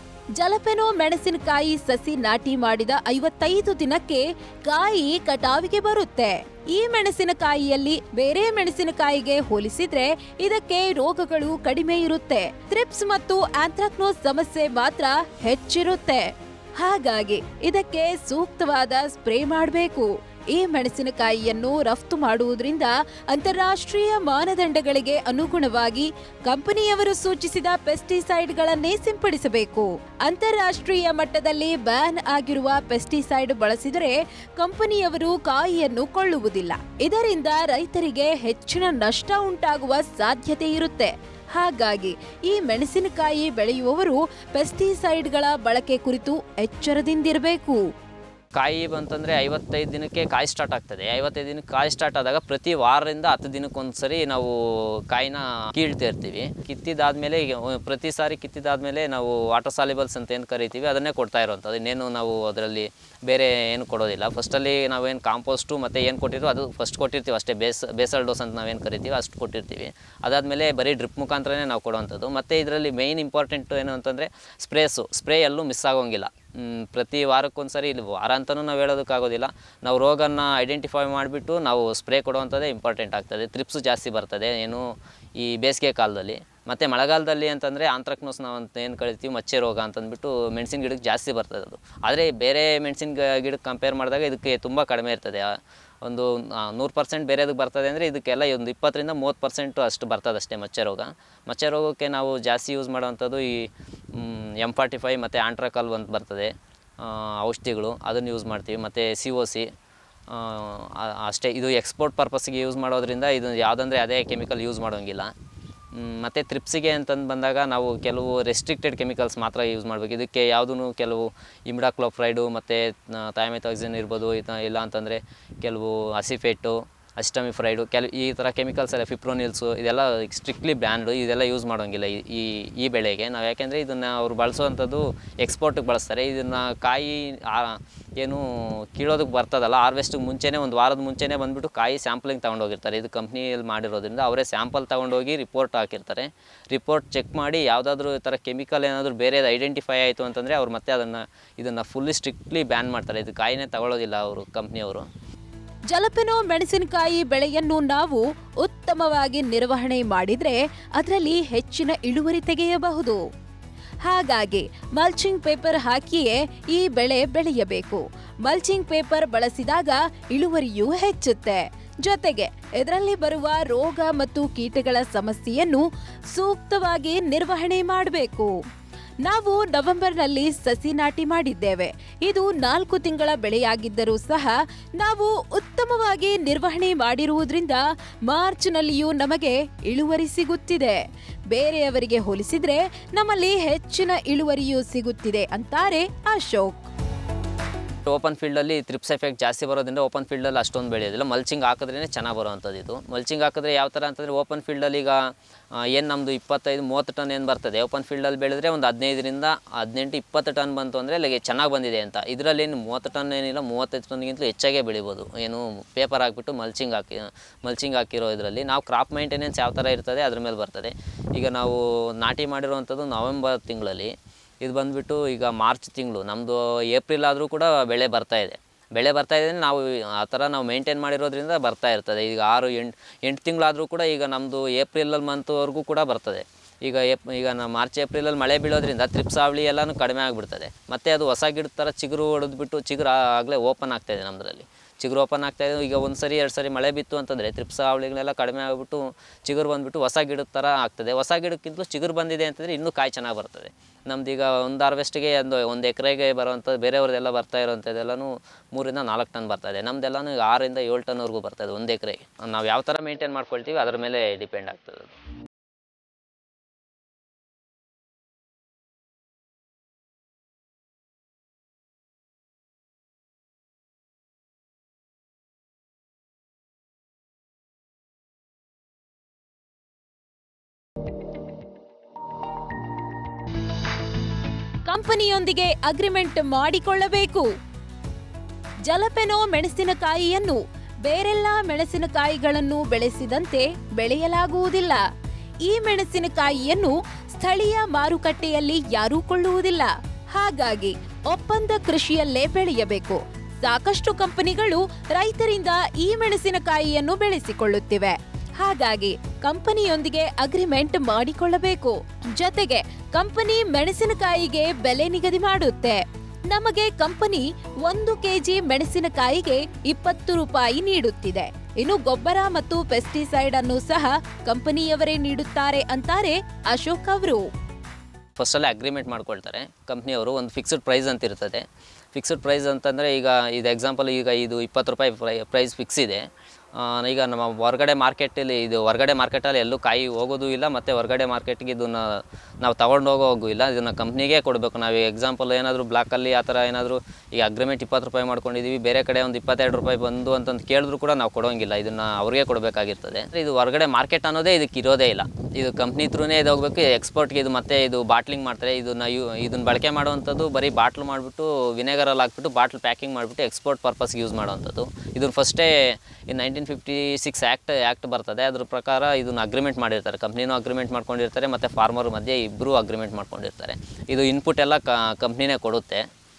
ಜಲಪೆನೋ ಮೆಣಸಿನಕಾಯಿ ಸಸಿ ನಾಟಿ ಮಾಡಿದ ಐವತ್ತೈದು ದಿನಕ್ಕೆ ಕಾಯಿ ಕಟಾವಿಗೆ ಬರುತ್ತೆ ಈ ಮೆಣಸಿನಕಾಯಿಯಲ್ಲಿ ಬೇರೆ ಮೆಣಸಿನಕಾಯಿಗೆ ಹೋಲಿಸಿದ್ರೆ ಇದಕ್ಕೆ ರೋಗಗಳು ಕಡಿಮೆ ಇರುತ್ತೆ ಥ್ರಿಪ್ಸ್ ಮತ್ತು ಆಂಥ್ರಾಕ್ನೋಸ್ ಸಮಸ್ಯೆ ಮಾತ್ರ ಹೆಚ್ಚಿರುತ್ತೆ ಹಾಗಾಗಿ ಇದಕ್ಕೆ ಸೂಕ್ತವಾದ ಸ್ಪ್ರೇ ಮಾಡಬೇಕು ಈ ಮೆಣಸಿನಕಾಯಿಯನ್ನು ರಫ್ತು ಮಾಡುವುದರಿಂದ ಅಂತಾರಾಷ್ಟ್ರೀಯ ಮಾನದಂಡಗಳಿಗೆ ಅನುಗುಣವಾಗಿ ಕಂಪನಿಯವರು ಸೂಚಿಸಿದ ಪೆಸ್ಟಿಸೈಡ್ಗಳನ್ನೇ ಸಿಂಪಡಿಸಬೇಕು ಅಂತಾರಾಷ್ಟ್ರೀಯ ಮಟ್ಟದಲ್ಲಿ ಬ್ಯಾನ್ ಆಗಿರುವ ಪೆಸ್ಟಿಸೈಡ್ ಬಳಸಿದರೆ ಕಂಪನಿಯವರು ಕಾಯಿಯನ್ನು ಕೊಳ್ಳುವುದಿಲ್ಲ ಇದರಿಂದ ರೈತರಿಗೆ ಹೆಚ್ಚಿನ ನಷ್ಟ ಉಂಟಾಗುವ ಸಾಧ್ಯತೆ ಇರುತ್ತೆ ಹಾಗಾಗಿ ಈ ಮೆಣಸಿನಕಾಯಿ ಬೆಳೆಯುವವರು ಪೆಸ್ಟಿಸೈಡ್ಗಳ ಬಳಕೆ ಕುರಿತು ಎಚ್ಚರದಿಂದಿರಬೇಕು ಕಾಯಿ ಬಂತಂದರೆ ಐವತ್ತೈದು ದಿನಕ್ಕೆ ಕಾಯಿ ಸ್ಟಾರ್ಟ್ ಆಗ್ತದೆ ಐವತ್ತೈದು ದಿನಕ್ಕೆ ಕಾಯಿ ಸ್ಟಾರ್ಟ್ ಆದಾಗ ಪ್ರತಿ ವಾರದಿಂದ ಹತ್ತು ದಿನಕ್ಕೊಂದು ಸರಿ ನಾವು ಕಾಯಿನ ಕೀಳ್ತಾ ಇರ್ತೀವಿ ಕಿತ್ತಿದಾದ್ಮೇಲೆ ಈಗ ಒ- ಪ್ರತಿ ಸಾರಿ ಕಿತ್ತಿದಾದ್ಮೇಲೆ ನಾವು ವಾಟರ್ ಸಾಲಿಬಲ್ಸ್ ಅಂತ ಏನು ಕರಿತೀವಿ ಅದನ್ನೇ ಕೊಡ್ತಾ ಇರೋವಂಥದ್ದು ಇನ್ನೇನು ನಾವು ಅದರಲ್ಲಿ ಬೇರೆ ಏನು ಕೊಡೋದಿಲ್ಲ ಫಸ್ಟಲ್ಲಿ ನಾವೇನು ಕಾಂಪೋಸ್ಟು ಮತ್ತು ಏನು ಕೊಟ್ಟಿರೋ ಅದು ಫಸ್ಟ್ ಕೊಟ್ಟಿರ್ತೀವಿ ಅಷ್ಟೇ ಬೇಸ್ ಬೇಸಲ್ ಡೋಸ್ ಅಂತ ನಾವೇನು ಕರಿತೀವಿ ಅಷ್ಟು ಕೊಟ್ಟಿರ್ತೀವಿ ಅದಾದಮೇಲೆ ಬರೀ ಡ್ರಿಪ್ ಮುಖಾಂತರನೇ ನಾವು ಕೊಡುವಂಥದ್ದು ಮತ್ತು ಇದರಲ್ಲಿ ಮೇಯ್ನ್ ಇಂಪಾರ್ಟೆಂಟ್ ಏನು ಅಂತಂದರೆ ಸ್ಪ್ರೇಸು ಸ್ಪ್ರೇ ಎಲ್ಲೂ ಮಿಸ್ ಆಗೋಂಗಿಲ್ಲ ಮ್, ಪ್ರತಿ ವಾರಕ್ಕೊಂದು ಸರಿ ಇಲ್ಲಿ ವಾರ ಅಂತಲೂ ನಾವು ಹೇಳೋದಕ್ಕಾಗೋದಿಲ್ಲ ನಾವು ರೋಗನ ಐಡೆಂಟಿಫೈ ಮಾಡಿಬಿಟ್ಟು ನಾವು ಸ್ಪ್ರೇ ಕೊಡುವಂಥದ್ದೇ ಇಂಪಾರ್ಟೆಂಟ್ ಆಗ್ತದೆ ತ್ರಿಪ್ಸು ಜಾಸ್ತಿ ಬರ್ತದೆ ಏನು ಈ ಬೇಸಿಗೆ ಕಾಲದಲ್ಲಿ ಮತ್ತು ಮಳೆಗಾಲದಲ್ಲಿ ಅಂತಂದರೆ ಆಂಥ್ರಾಕ್ನೋಸ್ ನಾವು ಅಂತ ಏನು ಕರಿತೀವಿ ಮಚ್ಚೆ ರೋಗ ಅಂತಂದ್ಬಿಟ್ಟು ಮೆಣಸಿನ ಗಿಡಕ್ಕೆ ಜಾಸ್ತಿ ಬರ್ತದೆ ಅದು ಆದರೆ ಬೇರೆ ಮೆಣಸಿನ ಗಿಡಕ್ಕೆ ಕಂಪೇರ್ ಮಾಡಿದಾಗ ಇದಕ್ಕೆ ತುಂಬ ಕಡಿಮೆ ಇರ್ತದೆ ಆ, ಒಂದು ನೂರು ಪರ್ಸೆಂಟ್ ಬೇರೆದಕ್ಕೆ ಬರ್ತದೆ ಅಂದರೆ ಇದಕ್ಕೆಲ್ಲ ಒಂದು ಇಪ್ಪತ್ತರಿಂದ ಮೂವತ್ತು ಪರ್ಸೆಂಟು ಅಷ್ಟು ಬರ್ತದೆ ಅಷ್ಟೇ ಮಚ್ಚೆ ರೋಗ ಮಚ್ಚೆ ರೋಗಕ್ಕೆ ನಾವು ಜಾಸ್ತಿ ಯೂಸ್ ಮಾಡೋವಂಥದ್ದು ಈ ಎಮ್ ಫಾರ್ಟಿ ಫೈವ್ ಮತ್ತು ಆಂಟ್ರಾಕಾಲ್ ಅಂತ ಬರ್ತದೆ ಆ, ಔಷಧಿಗಳು ಅದನ್ನು ಯೂಸ್ ಮಾಡ್ತೀವಿ ಮತ್ತು ಸಿ ಒ ಸಿ ಅಷ್ಟೇ ಇದು ಎಕ್ಸ್ಪೋರ್ಟ್ ಪರ್ಪಸ್ಸಿಗೆ ಯೂಸ್ ಮಾಡೋದ್ರಿಂದ ಇದು ಯಾವುದಂದ್ರೆ ಅದೇ ಕೆಮಿಕಲ್ ಯೂಸ್ ಮಾಡೋಂಗಿಲ್ಲ ಮತ್ತು ತ್ರಿಪ್ಸಿಗೆ ಅಂತಂದು ಬಂದಾಗ ನಾವು ಕೆಲವು ರೆಸ್ಟ್ರಿಕ್ಟೆಡ್ ಕೆಮಿಕಲ್ಸ್ ಮಾತ್ರ ಯೂಸ್ ಮಾಡಬೇಕು ಇದಕ್ಕೆ ಯಾವುದೂ ಕೆಲವು ಇಮ್ಡಾಕ್ಲೋಫ್ರೈಡು ಮತ್ತು ಥೈಮೆಥಾಕ್ಸಿನ್ ಇರ್ಬೋದು ಇತ ಇಲ್ಲ ಅಂತಂದರೆ ಕೆಲವು ಅಸಿಫೇಟು ಅಸ್ಟಮಿಫ್ರೈಡು ಕೆಲ ಈ ಥರ ಕೆಮಿಕಲ್ಸ್ ಎಲ್ಲ ಫಿಪ್ರೋನಿಲ್ಸು ಇದೆಲ್ಲ ಸ್ಟ್ರಿಕ್ಟ್ಲಿ ಬ್ಯಾನ್ಡು ಇದೆಲ್ಲ ಯೂಸ್ ಮಾಡೋಂಗಿಲ್ಲ ಈ- ಈ ಈ ಬೆಳೆಗೆ ನಾವು ಯಾಕೆಂದರೆ ಇದನ್ನು ಅವ್ರು ಬಳಸುವಂಥದ್ದು ಎಕ್ಸ್ಪೋರ್ಟಿಗೆ ಬಳಸ್ತಾರೆ ಇದನ್ನು ಕಾಯಿ ಆ- ಏನು ಕೀಳೋದಕ್ಕೆ ಬರ್ತದಲ್ಲ ಹಾರ್ವೆಸ್ಟಿಗೆ ಮುಂಚೆನೇ ಒಂದು ವಾರದ ಮುಂಚೆನೇ ಬಂದುಬಿಟ್ಟು ಕಾಯಿ ಸ್ಯಾಂಪ್ಲಿಂಗ್ ತೊಗೊಂಡೋಗಿರ್ತಾರೆ ಇದು ಕಂಪ್ನಿಯಲ್ಲಿ ಮಾಡಿರೋದ್ರಿಂದ ಅವರೇ ಸ್ಯಾಂಪಲ್ ತೊಗೊಂಡೋಗಿ ರಿಪೋರ್ಟ್ ಹಾಕಿರ್ತಾರೆ ರಿಪೋರ್ಟ್ ಚೆಕ್ ಮಾಡಿ ಯಾವುದಾದ್ರೂ ಈ ಥರ ಕೆಮಿಕಲ್ ಏನಾದರೂ ಬೇರೆದು ಐಡೆಂಟಿಫೈ ಆಯಿತು ಅಂತಂದರೆ ಅವ್ರು ಮತ್ತೆ ಅದನ್ನು ಇದನ್ನು ಫುಲ್ಲಿ ಸ್ಟ್ರಿಕ್ಟ್ಲಿ ಬ್ಯಾನ್ ಮಾಡ್ತಾರೆ ಇದು ಕಾಯಿನೇ ತಗೊಳ್ಳೋದಿಲ್ಲ ಅವರು ಕಂಪ್ನಿಯವರು ಜಲಪೆನೋ ಮೆಣಸಿನಕಾಯಿ ಬೆಳೆಯನ್ನು ನಾವು ಉತ್ತಮವಾಗಿ ನಿರ್ವಹಣೆ ಮಾಡಿದ್ರೆ ಅದರಲ್ಲಿ ಹೆಚ್ಚಿನ ಇಳುವರಿ ತೆಗೆಯಬಹುದು ಹಾಗಾಗಿ ಮಲ್ಚಿಂಗ್ ಪೇಪರ್ ಹಾಕಿಯೇ ಈ ಬೆಳೆ ಬೆಳೆಯಬೇಕು ಮಲ್ಚಿಂಗ್ ಪೇಪರ್ ಬಳಸಿದಾಗ ಇಳುವರಿಯೂ ಹೆಚ್ಚುತ್ತೆ ಜೊತೆಗೆ ಇದರಲ್ಲಿ ಬರುವ ರೋಗ ಮತ್ತು ಕೀಟಗಳ ಸಮಸ್ಯೆಯನ್ನು ಸೂಕ್ತವಾಗಿ ನಿರ್ವಹಣೆ ಮಾಡಬೇಕು ನಾವು ನವೆಂಬರ್ನಲ್ಲಿ ಸಸಿ ನಾಟಿ ಮಾಡಿದ್ದೇವೆ ಇದು ನಾಲ್ಕು ತಿಂಗಳ ಬೆಳೆಯಾಗಿದ್ದರೂ ಸಹ ನಾವು ಉತ್ತಮವಾಗಿ ನಿರ್ವಹಣೆ ಮಾಡಿರುವುದರಿಂದ ಮಾರ್ಚ್ನಲ್ಲಿಯೂ ನಮಗೆ ಇಳುವರಿ ಸಿಗುತ್ತಿದೆ ಬೇರೆಯವರಿಗೆ ಹೋಲಿಸಿದ್ರೆ ನಮ್ಮಲ್ಲಿ ಹೆಚ್ಚಿನ ಇಳುವರಿಯೂ ಸಿಗುತ್ತಿದೆ ಅಂತಾರೆ ಅಶೋಕ್ ಓಪನ್ ಫೀಲ್ಡಲ್ಲಿ ತ್ರಿಪ್ಸ್ ಎಫೆಕ್ಟ್ ಜಾಸ್ತಿ ಬರೋದ್ರಿಂದ ಓಪನ್ ಫೀಲ್ಡಲ್ಲಿ ಅಷ್ಟೊಂದು ಬೆಳೆಯೋದಿಲ್ಲ ಮಲ್ಚಿಂಗ್ ಹಾಕಿದ್ರೇ ಚೆನ್ನಾಗಿ ಬರೋವಂಥದ್ದು ಇದು ಮಲ್ಚಿಂಗ್ ಹಾಕಿದ್ರೆ ಯಾವ ಥರ ಅಂತಂದರೆ ಓಪನ್ ಫೀಲ್ಡಲ್ಲಿ ಈಗ ಏನು ನಮ್ಮದು ಇಪ್ಪತ್ತೈದು ಮೂವತ್ತು ಟನ್ ಏನು ಬರ್ತದೆ ಓಪನ್ ಫೀಲ್ಡಲ್ಲಿ ಬೆಳೆದ್ರೆ ಒಂದು ಹದಿನೈದರಿಂದ ಹದಿನೆಂಟು ಇಪ್ಪತ್ತು ಟನ್ ಬಂತು ಅಂದರೆ ಅಲ್ಲಿಗೆ ಚೆನ್ನಾಗಿ ಬಂದಿದೆ ಅಂತ ಇದರಲ್ಲಿ ಏನು ಮೂವತ್ತು ಟನ್ ಏನಿಲ್ಲ ಮೂವತ್ತೈದು ಟನ್ಗಿಂತಲೂ ಹೆಚ್ಚಾಗೆ ಬೆಳಿಬೋದು ಏನು ಪೇಪರ್ ಹಾಕಿಬಿಟ್ಟು ಮಲ್ಚಿಂಗ್ ಹಾಕಿ ಮಲ್ಚಿಂಗ್ ಹಾಕಿರೋ ಇದರಲ್ಲಿ ನಾವು ಕ್ರಾಪ್ ಮೇಂಟೆನೆನ್ಸ್ ಯಾವ ಥರ ಇರ್ತದೆ ಅದ್ರ ಮೇಲೆ ಬರ್ತದೆ ಈಗ ನಾವು ನಾಟಿ ಮಾಡಿರುವಂಥದ್ದು ನವೆಂಬರ್ ತಿಂಗಳಲ್ಲಿ ಇದು ಬಂದುಬಿಟ್ಟು ಈಗ ಮಾರ್ಚ್ ತಿಂಗಳು ನಮ್ಮದು ಏಪ್ರಿಲ್ ಆದರೂ ಕೂಡ ಬೆಳೆ ಬರ್ತಾ ಇದೆ ಬೆಳೆ ಬರ್ತಾ ಇದೆ ನಾವು ಆ ಥರ ನಾವು ಮೇಂಟೈನ್ ಮಾಡಿರೋದ್ರಿಂದ ಬರ್ತಾ ಇರ್ತದೆ ಈಗ ಆರು ಎಂಟು ಎಂಟು ತಿಂಗಳಾದರೂ ಕೂಡ ಈಗ ನಮ್ಮದು ಏಪ್ರಿಲಲ್ಲಿ ಮಂತ್ವರೆಗೂ ಕೂಡ ಬರ್ತದೆ ಈಗ ಏಪ್ ಈಗ ನಾವು ಮಾರ್ಚ್ ಏಪ್ರಿಲಲ್ಲಿ ಮಳೆ ಬೀಳೋದ್ರಿಂದ ತ್ರಿಪ್ಸ್ ಹಾವಳಿ ಎಲ್ಲನೂ ಕಡಿಮೆ ಆಗಿಬಿಡ್ತದೆ ಮತ್ತು ಅದು ಹೊಸ ಗಿಡದ ಥರ ಚಿಗುರು ಹೊಡೆದ್ಬಿಟ್ಟು ಚಿಗುರು ಆಗಲೇ ಓಪನ್ ಆಗ್ತಾಯಿದೆ ನಮ್ಮದ್ರಲ್ಲಿ ಚಿಗುರು ಓಪನ್ ಆಗ್ತಾ ಇದೆ ಈಗ ಒಂದು ಸರಿ ಎರಡು ಸರಿ ಮಳೆ ಬಿತ್ತು ಅಂತಂದರೆ ತ್ರಿಪ್ಸ ಹಾವಳಿಗಳೆಲ್ಲ ಕಡಿಮೆ ಆಗಿಬಿಟ್ಟು ಚಿಗುರು ಬಂದುಬಿಟ್ಟು ಹೊಸ ಗಿಡದ ಥರ ಆಗ್ತದೆ ಹೊಸ ಗಿಡಕ್ಕಿಂತಲೂ ಚಿಗುರು ಬಂದಿದೆ ಅಂತಂದರೆ ಇನ್ನೂ ಕಾಯಿ ಚೆನ್ನಾಗಿ ಬರ್ತದೆ ನಮ್ದು ಈಗ ಒಂದು ಹಾರ್ವೆಸ್ಟಿಗೆ ಒಂದು ಒಂದು ಎಕರೆಗೆ ಬರುವಂಥದ್ದು ಬೇರೆಯವ್ರದ್ದೆಲ್ಲ ಬರ್ತಾ ಇರೋವಂಥದ್ದೆಲ್ಲನೂ ಮೂರಿಂದ ನಾಲ್ಕು ಟನ್ ಬರ್ತಾ ಇದೆ ನಮ್ಮದೆಲ್ಲನೂ ಈಗ ಆರರಿಂದ ಏಳು ಟನ್ವರೆಗೂ ಬರ್ತದೆ ಒಂದು ಎಕರೆಗೆ ನಾವು ಯಾವ ಥರ ಮೇಂಟೈನ್ ಮಾಡ್ಕೊಳ್ತೀವಿ ಅದ್ರ ಮೇಲೆ ಡಿಪೆಂಡ್ ಆಗ್ತದೆ ಅದು ಕಂಪನಿಯೊಂದಿಗೆ ಅಗ್ರಿಮೆಂಟ್ ಮಾಡಿಕೊಳ್ಳಬೇಕು ಜಲಪೆನೋ ಮೆಣಸಿನಕಾಯಿಯನ್ನು ಬೇರೆಲ್ಲ ಮೆಣಸಿನಕಾಯಿಗಳನ್ನು ಬೆಳೆಸಿದಂತೆ ಬೆಳೆಯಲಾಗುವುದಿಲ್ಲ ಈ ಮೆಣಸಿನಕಾಯಿಯನ್ನು ಸ್ಥಳೀಯ ಮಾರುಕಟ್ಟೆಯಲ್ಲಿ ಯಾರೂ ಕೊಳ್ಳುವುದಿಲ್ಲ ಹಾಗಾಗಿ ಒಪ್ಪಂದ ಕೃಷಿಯಲ್ಲೇ ಬೆಳೆಯಬೇಕು ಸಾಕಷ್ಟು ಕಂಪನಿಗಳು ರೈತರಿಂದ ಈ ಮೆಣಸಿನಕಾಯಿಯನ್ನು ಬೆಳೆಸಿಕೊಳ್ಳುತ್ತಿವೆ ಹಾಗಾಗಿ ಕಂಪನಿಯೊಂದಿಗೆ ಅಗ್ರಿಮೆಂಟ್ ಮಾಡಿಕೊಳ್ಳಬೇಕು ಜೊತೆಗೆ ಕಂಪನಿ ಮೆಣಸಿನಕಾಯಿಗೆ ಬೆಲೆ ನಿಗದಿ ಮಾಡುತ್ತೆ ನಮಗೆ ಕಂಪನಿ ಒಂದು ಕೆಜಿ ಮೆಣಸಿನಕಾಯಿಗೆ ಇಪ್ಪತ್ತು ರೂಪಾಯಿ ನೀಡುತ್ತಿದೆ ಇನ್ನು ಗೊಬ್ಬರ ಮತ್ತು ಪೆಸ್ಟಿಸೈಡ್ ಅನ್ನು ಸಹ ಕಂಪನಿಯವರೇ ನೀಡುತ್ತಾರೆ ಅಂತಾರೆ ಅಶೋಕ್ ಅವರು ಫಸ್ಟಲ್ಲೇ ಅಗ್ರಿಮೆಂಟ್ ಮಾಡ್ಕೊಳ್ತಾರೆ ಕಂಪ್ನಿಯವರು ಒಂದು ಫಿಕ್ಸ್ಡ್ ಪ್ರೈಸ್ ಅಂತ ಇರ್ತದೆ ಫಿಕ್ಸ್ಡ್ ಪ್ರೈಸ್ ಅಂತಂದರೆ ಈಗ ಇದು ಎಕ್ಸಾಂಪಲ್ ಈಗ ಇದು ಇಪ್ಪತ್ತು ರೂಪಾಯಿ ಪ್ರೈ ಪ್ರೈಸ್ ಫಿಕ್ಸ್ ಇದೆ ಆ, ಈಗ ನಮ್ಮ ಹೊರಗಡೆ ಮಾರ್ಕೆಟಲ್ಲಿ ಇದು ಹೊರಗಡೆ ಮಾರ್ಕೆಟಲ್ಲಿ ಎಲ್ಲೂ ಕಾಯಿ ಹೋಗೋದು ಇಲ್ಲ ಮತ್ತು ಹೊರಗಡೆ ಮಾರ್ಕೆಟ್ಗೆ ಇದನ್ನು ನಾವು ತಗೊಂಡು ಹೋಗೋಗೂ ಇಲ್ಲ ಇದನ್ನು ಕಂಪ್ನಿಗೆ ಕೊಡಬೇಕು ನಾವು ಎಕ್ಸಾಂಪಲ್ ಏನಾದರೂ ಬ್ಲಾಕಲ್ಲಿ ಆ ಥರ ಏನಾದರೂ ಈಗ ಅಗ್ರಿಮೆಂಟ್ ಇಪ್ಪತ್ತು ರೂಪಾಯಿ ಮಾಡ್ಕೊಂಡಿದ್ದೀವಿ ಬೇರೆ ಕಡೆ ಒಂದು ಇಪ್ಪತ್ತೆರಡು ರೂಪಾಯಿ ಬಂದು ಅಂತಂದು ಕೇಳಿದ್ರು ಕೂಡ ನಾವು ಕೊಡೋಂಗಿಲ್ಲ ಇದನ್ನು ಅವ್ರಿಗೆ ಕೊಡಬೇಕಾಗಿರ್ತದೆ ಇದು ಹೊರಗಡೆ ಮಾರ್ಕೆಟ್ ಅನ್ನೋದೇ ಇದಕ್ಕೆ ಇರೋದೇ ಇಲ್ಲ ಇದು ಕಂಪ್ನಿ ತ್ರೂನೇ ಇದು ಹೋಗ್ಬೇಕು ಎಕ್ಸ್ಪೋರ್ಟ್ಗೆ ಇದು ಮತ್ತೆ ಇದು ಬಾಟ್ಲಿಂಗ್ ಮಾಡ್ತಾರೆ ಇದನ್ನ ಯು ಇದನ್ನ ಬಳಕೆ ಮಾಡುವಂಥದ್ದು ಬರೀ ಬಾಟ್ಲ್ ಮಾಡಿಬಿಟ್ಟು ವಿನೆಗರಲ್ಲಿ ಹಾಕ್ಬಿಟ್ಟು ಬಾಟ್ಲ್ ಪ್ಯಾಕಿಂಗ್ ಮಾಡಿಬಿಟ್ಟು ಎಕ್ಸ್ಪೋರ್ಟ್ ಪರ್ಪಸ್ಗೆ ಯೂಸ್ ಮಾಡುವಂಥದ್ದು ಇದನ್ನು ಫಸ್ಟೇ ಈ nineteen fifty six act act ಬರ್ತದೆ ಅದ್ರ ಪ್ರಕಾರ ಇದನ್ನ ಅಗ್ರಿಮೆಂಟ್ ಮಾಡಿರ್ತಾರೆ ಕಂಪ್ನಿನೂ ಅಗ್ರಿಮೆಂಟ್ ಮಾಡ್ಕೊಂಡಿರ್ತಾರೆ ಮತ್ತು ಫಾರ್ಮರ್ ಮಧ್ಯೆ ಇಬ್ಬರು ಅಗ್ರಿಮೆಂಟ್ ಮಾಡ್ಕೊಂಡಿರ್ತಾರೆ ಇದು ಇನ್ಪುಟ್ ಎಲ್ಲ ಕಂಪ್ನಿನೇ ಕೊಡುತ್ತೆ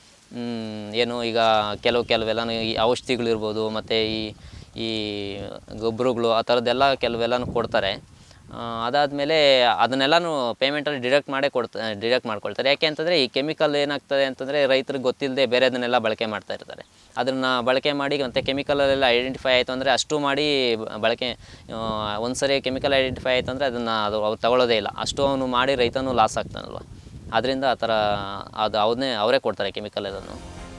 ಮ್, ಏನು ಈಗ ಕೆಲವು ಕೆಲವೆಲ್ಲ ಈ ಔಷಧಿಗಳಿರ್ಬೋದು ಮತ್ತು ಈ ಈ ಗೊಬ್ಬರಗಳು ಆ ಥರದ್ದೆಲ್ಲ ಕೆಲವೆಲ್ಲನೂ ಕೊಡ್ತಾರೆ ಅದಾದಮೇಲೆ ಅದನ್ನೆಲ್ಲನೂ ಪೇಮೆಂಟಲ್ಲಿ ಡಿಡಕ್ಟ್ ಮಾಡೇ ಕೊಡ್ತಾ ಡಿಡಕ್ಟ್ ಮಾಡ್ಕೊಳ್ತಾರೆ ಯಾಕೆ ಅಂತಂದರೆ ಈ ಕೆಮಿಕಲ್ ಏನಾಗ್ತದೆ ಅಂತಂದರೆ ರೈತರಿಗೆ ಗೊತ್ತಿಲ್ಲದೆ ಬೇರೆದನ್ನೆಲ್ಲ ಬಳಕೆ ಮಾಡ್ತಾ ಇರ್ತಾರೆ ಅದನ್ನು ಬಳಕೆ ಮಾಡಿ ಮತ್ತು ಕೆಮಿಕಲಲ್ಲೆಲ್ಲ ಐಡೆಂಟಿಫೈ ಆಯಿತು ಅಂದರೆ ಅಷ್ಟು ಮಾಡಿ ಬ- ಬಳಕೆ ಒಂದು ಸರಿ ಕೆಮಿಕಲ್ ಐಡೆಂಟಿಫೈ ಆಯಿತು ಅಂದರೆ ಅದನ್ನು ಅದು ಅವ್ರು ತಗೊಳ್ಳೋದೇ ಇಲ್ಲ ಅಷ್ಟು ಅವನು ಮಾಡಿ ರೈತನೂ ಲಾಸ್ ಆಗ್ತಾನಲ್ವ ಅದರಿಂದ ಆ ಥರ ಅದು ಅವನ್ನೇ ಅವರೇ ಕೊಡ್ತಾರೆ ಕೆಮಿಕಲ್ ಎಲ್ಲನೂ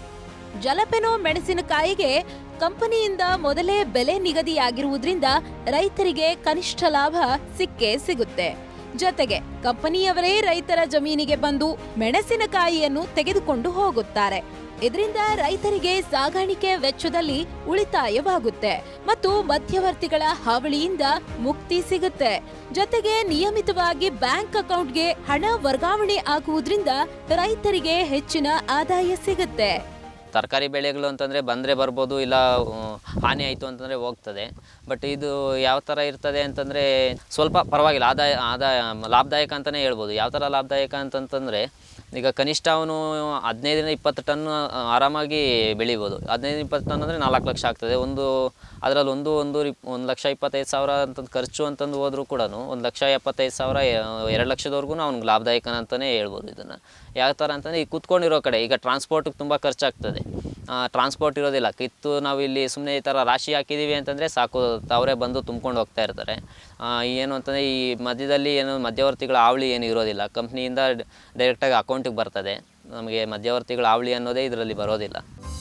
ಜಲಪೆನೋ ಮೆಣಸಿನಕಾಯಿಗೆ ಕಂಪನಿಯಿಂದ ಮೊದಲೇ ಬೆಲೆ ನಿಗದಿಯಾಗಿರುವುದರಿಂದ ರೈತರಿಗೆ ಕನಿಷ್ಠ ಲಾಭ ಸಿಕ್ಕೇ ಸಿಗುತ್ತೆ ಜೊತೆಗೆ ಕಂಪನಿಯವರೇ ರೈತರ ಜಮೀನಿಗೆ ಬಂದು ಮೆಣಸಿನಕಾಯಿಯನ್ನು ತೆಗೆದುಕೊಂಡು ಹೋಗುತ್ತಾರೆ ಇದರಿಂದ ರೈತರಿಗೆ ಸಾಗಾಣಿಕೆ ವೆಚ್ಚದಲ್ಲಿ ಉಳಿತಾಯವಾಗುತ್ತೆ ಮತ್ತು ಮಧ್ಯವರ್ತಿಗಳ ಹಾವಳಿಯಿಂದ ಮುಕ್ತಿ ಸಿಗುತ್ತೆ ಜೊತೆಗೆ ನಿಯಮಿತವಾಗಿ ಬ್ಯಾಂಕ್ ಅಕೌಂಟ್ಗೆ ಹಣ ವರ್ಗಾವಣೆ ಆಗುವುದರಿಂದ ರೈತರಿಗೆ ಹೆಚ್ಚಿನ ಆದಾಯ ಸಿಗುತ್ತೆ ತರಕಾರಿ ಬೆಳೆಗಳು ಅಂತಂದರೆ ಬಂದರೆ ಬರ್ಬೋದು ಇಲ್ಲ ಆ, ಹಾನಿ ಆಯಿತು ಅಂತಂದರೆ ಹೋಗ್ತದೆ ಬಟ್ ಇದು ಯಾವ ಥರ ಇರ್ತದೆ ಅಂತಂದರೆ ಸ್ವಲ್ಪ ಪರವಾಗಿಲ್ಲ ಆದಾಯ ಆದಾಯ ಲಾಭದಾಯಕ ಅಂತಲೇ ಹೇಳ್ಬೋದು ಯಾವ ಥರ ಲಾಭದಾಯಕ ಅಂತಂತಂದರೆ ಈಗ ಕನಿಷ್ಠ ಅವನು ಹದಿನೈದರಿಂದ ಇಪ್ಪತ್ತು ಟನ್ ಆ, ಆರಾಮಾಗಿ ಬೆಳಿಬೋದು ಹದಿನೈದು ಇಪ್ಪತ್ತು ಟನ್ ಅಂದರೆ ನಾಲ್ಕು ಲಕ್ಷ ಆಗ್ತದೆ ಒಂದು ಅದರಲ್ಲಿ ಒಂದು ಒಂದು ಇಪ್- ಒಂದು ಲಕ್ಷ ಇಪ್ಪತ್ತೈದು ಸಾವಿರ ಅಂತಂದು ಖರ್ಚು ಅಂತಂದು ಹೋದರೂ ಕೂಡ ಒಂದು ಲಕ್ಷ ಎಪ್ಪತ್ತೈದು ಸಾವಿರ ಎ- ಎರಡು ಲಕ್ಷದವರೆಗೂ ಅವ್ನಿಗೆ ಲಾಭದಾಯಕ ಅಂತಲೇ ಹೇಳ್ಬೋದು ಇದನ್ನು ಯಾವ ಥರ ಅಂತಂದರೆ ಈ ಕೂತ್ಕೊಂಡಿರೋ ಕಡೆ ಈಗ ಟ್ರಾನ್ಸ್ಪೋರ್ಟಿಗೆ ತುಂಬ ಖರ್ಚಾಗ್ತದೆ ಟ್ರಾನ್ಸ್ಪೋರ್ಟ್ ಇರೋದಿಲ್ಲ ಕಿತ್ತು ನಾವು ಇಲ್ಲಿ ಸುಮ್ಮನೆ ಈ ಥರ ರಾಶಿ ಹಾಕಿದ್ದೀವಿ ಅಂತಂದರೆ ಸಾಕು ಅವರೇ ಬಂದು ತುಂಬ್ಕೊಂಡು ಹೋಗ್ತಾ ಇರ್ತಾರೆ ಆ, ಏನು ಅಂತಂದರೆ ಈ ಮಧ್ಯದಲ್ಲಿ ಏನು ಮಧ್ಯವರ್ತಿಗಳ ಹಾವಳಿ ಏನು ಇರೋದಿಲ್ಲ ಕಂಪ್ನಿಯಿಂದ ಡೈರೆಕ್ಟಾಗಿ ಅಕೌಂಟಿಗೆ ಬರ್ತದೆ ನಮಗೆ ಮಧ್ಯವರ್ತಿಗಳ ಹಾವಳಿ ಅನ್ನೋದೇ ಇದರಲ್ಲಿ ಬರೋದಿಲ್ಲ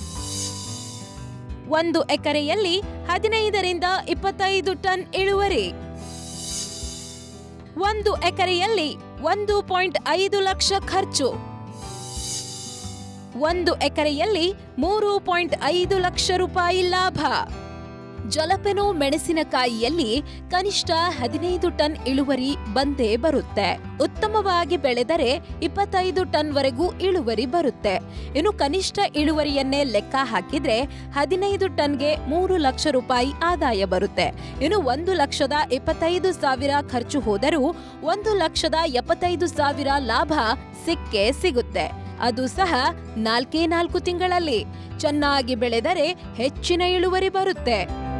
ಒಂದು ಎಕರೆಯಲ್ಲಿ ಹದಿನೈದರಿಂದ ಇಪ್ಪತ್ತೈದು ಟನ್ ಇಳುವರಿ ಒಂದು ಎಕರೆಯಲ್ಲಿ ಒಂದು ಪಾಯಿಂಟ್ ಐದು ಲಕ್ಷ ಖರ್ಚು ಒಂದು ಎಕರೆಯಲ್ಲಿ ಮೂರು ಪಾಯಿಂಟ್ ಐದು ಲಕ್ಷ ರೂಪಾಯಿ ಲಾಭ ಜಲಪೆನೋ ಮೆಣಸಿನಕಾಯಿಯಲ್ಲಿ ಕನಿಷ್ಠ ಹದಿನೈದು ಟನ್ ಇಳುವರಿ ಬಂದೇ ಬರುತ್ತೆ ಉತ್ತಮವಾಗಿ ಬೆಳೆದರೆ ಇಪ್ಪತ್ತೈದು ಟನ್ ವರೆಗೂ ಇಳುವರಿ ಬರುತ್ತೆ ಇನ್ನು ಕನಿಷ್ಠ ಇಳುವರಿಯನ್ನೇ ಲೆಕ್ಕ ಹಾಕಿದ್ರೆ ಹದಿನೈದು ಟನ್ಗೆ ಮೂರು ಲಕ್ಷ ರೂಪಾಯಿ ಆದಾಯ ಬರುತ್ತೆ ಇನ್ನು ಒಂದು ಲಕ್ಷದ ಇಪ್ಪತ್ತೈದು ಸಾವಿರ ಖರ್ಚು ಹೋದರೂ ಒಂದು ಲಕ್ಷದ ಎಪ್ಪತ್ತೈದು ಸಾವಿರ ಲಾಭ ಸಿಕ್ಕೇ ಸಿಗುತ್ತೆ ಅದು ಸಹ ನಾಲ್ಕೇ ನಾಲ್ಕು ತಿಂಗಳಲ್ಲಿ ಚೆನ್ನಾಗಿ ಬೆಳೆದರೆ ಹೆಚ್ಚಿನ ಇಳುವರಿ ಬರುತ್ತೆ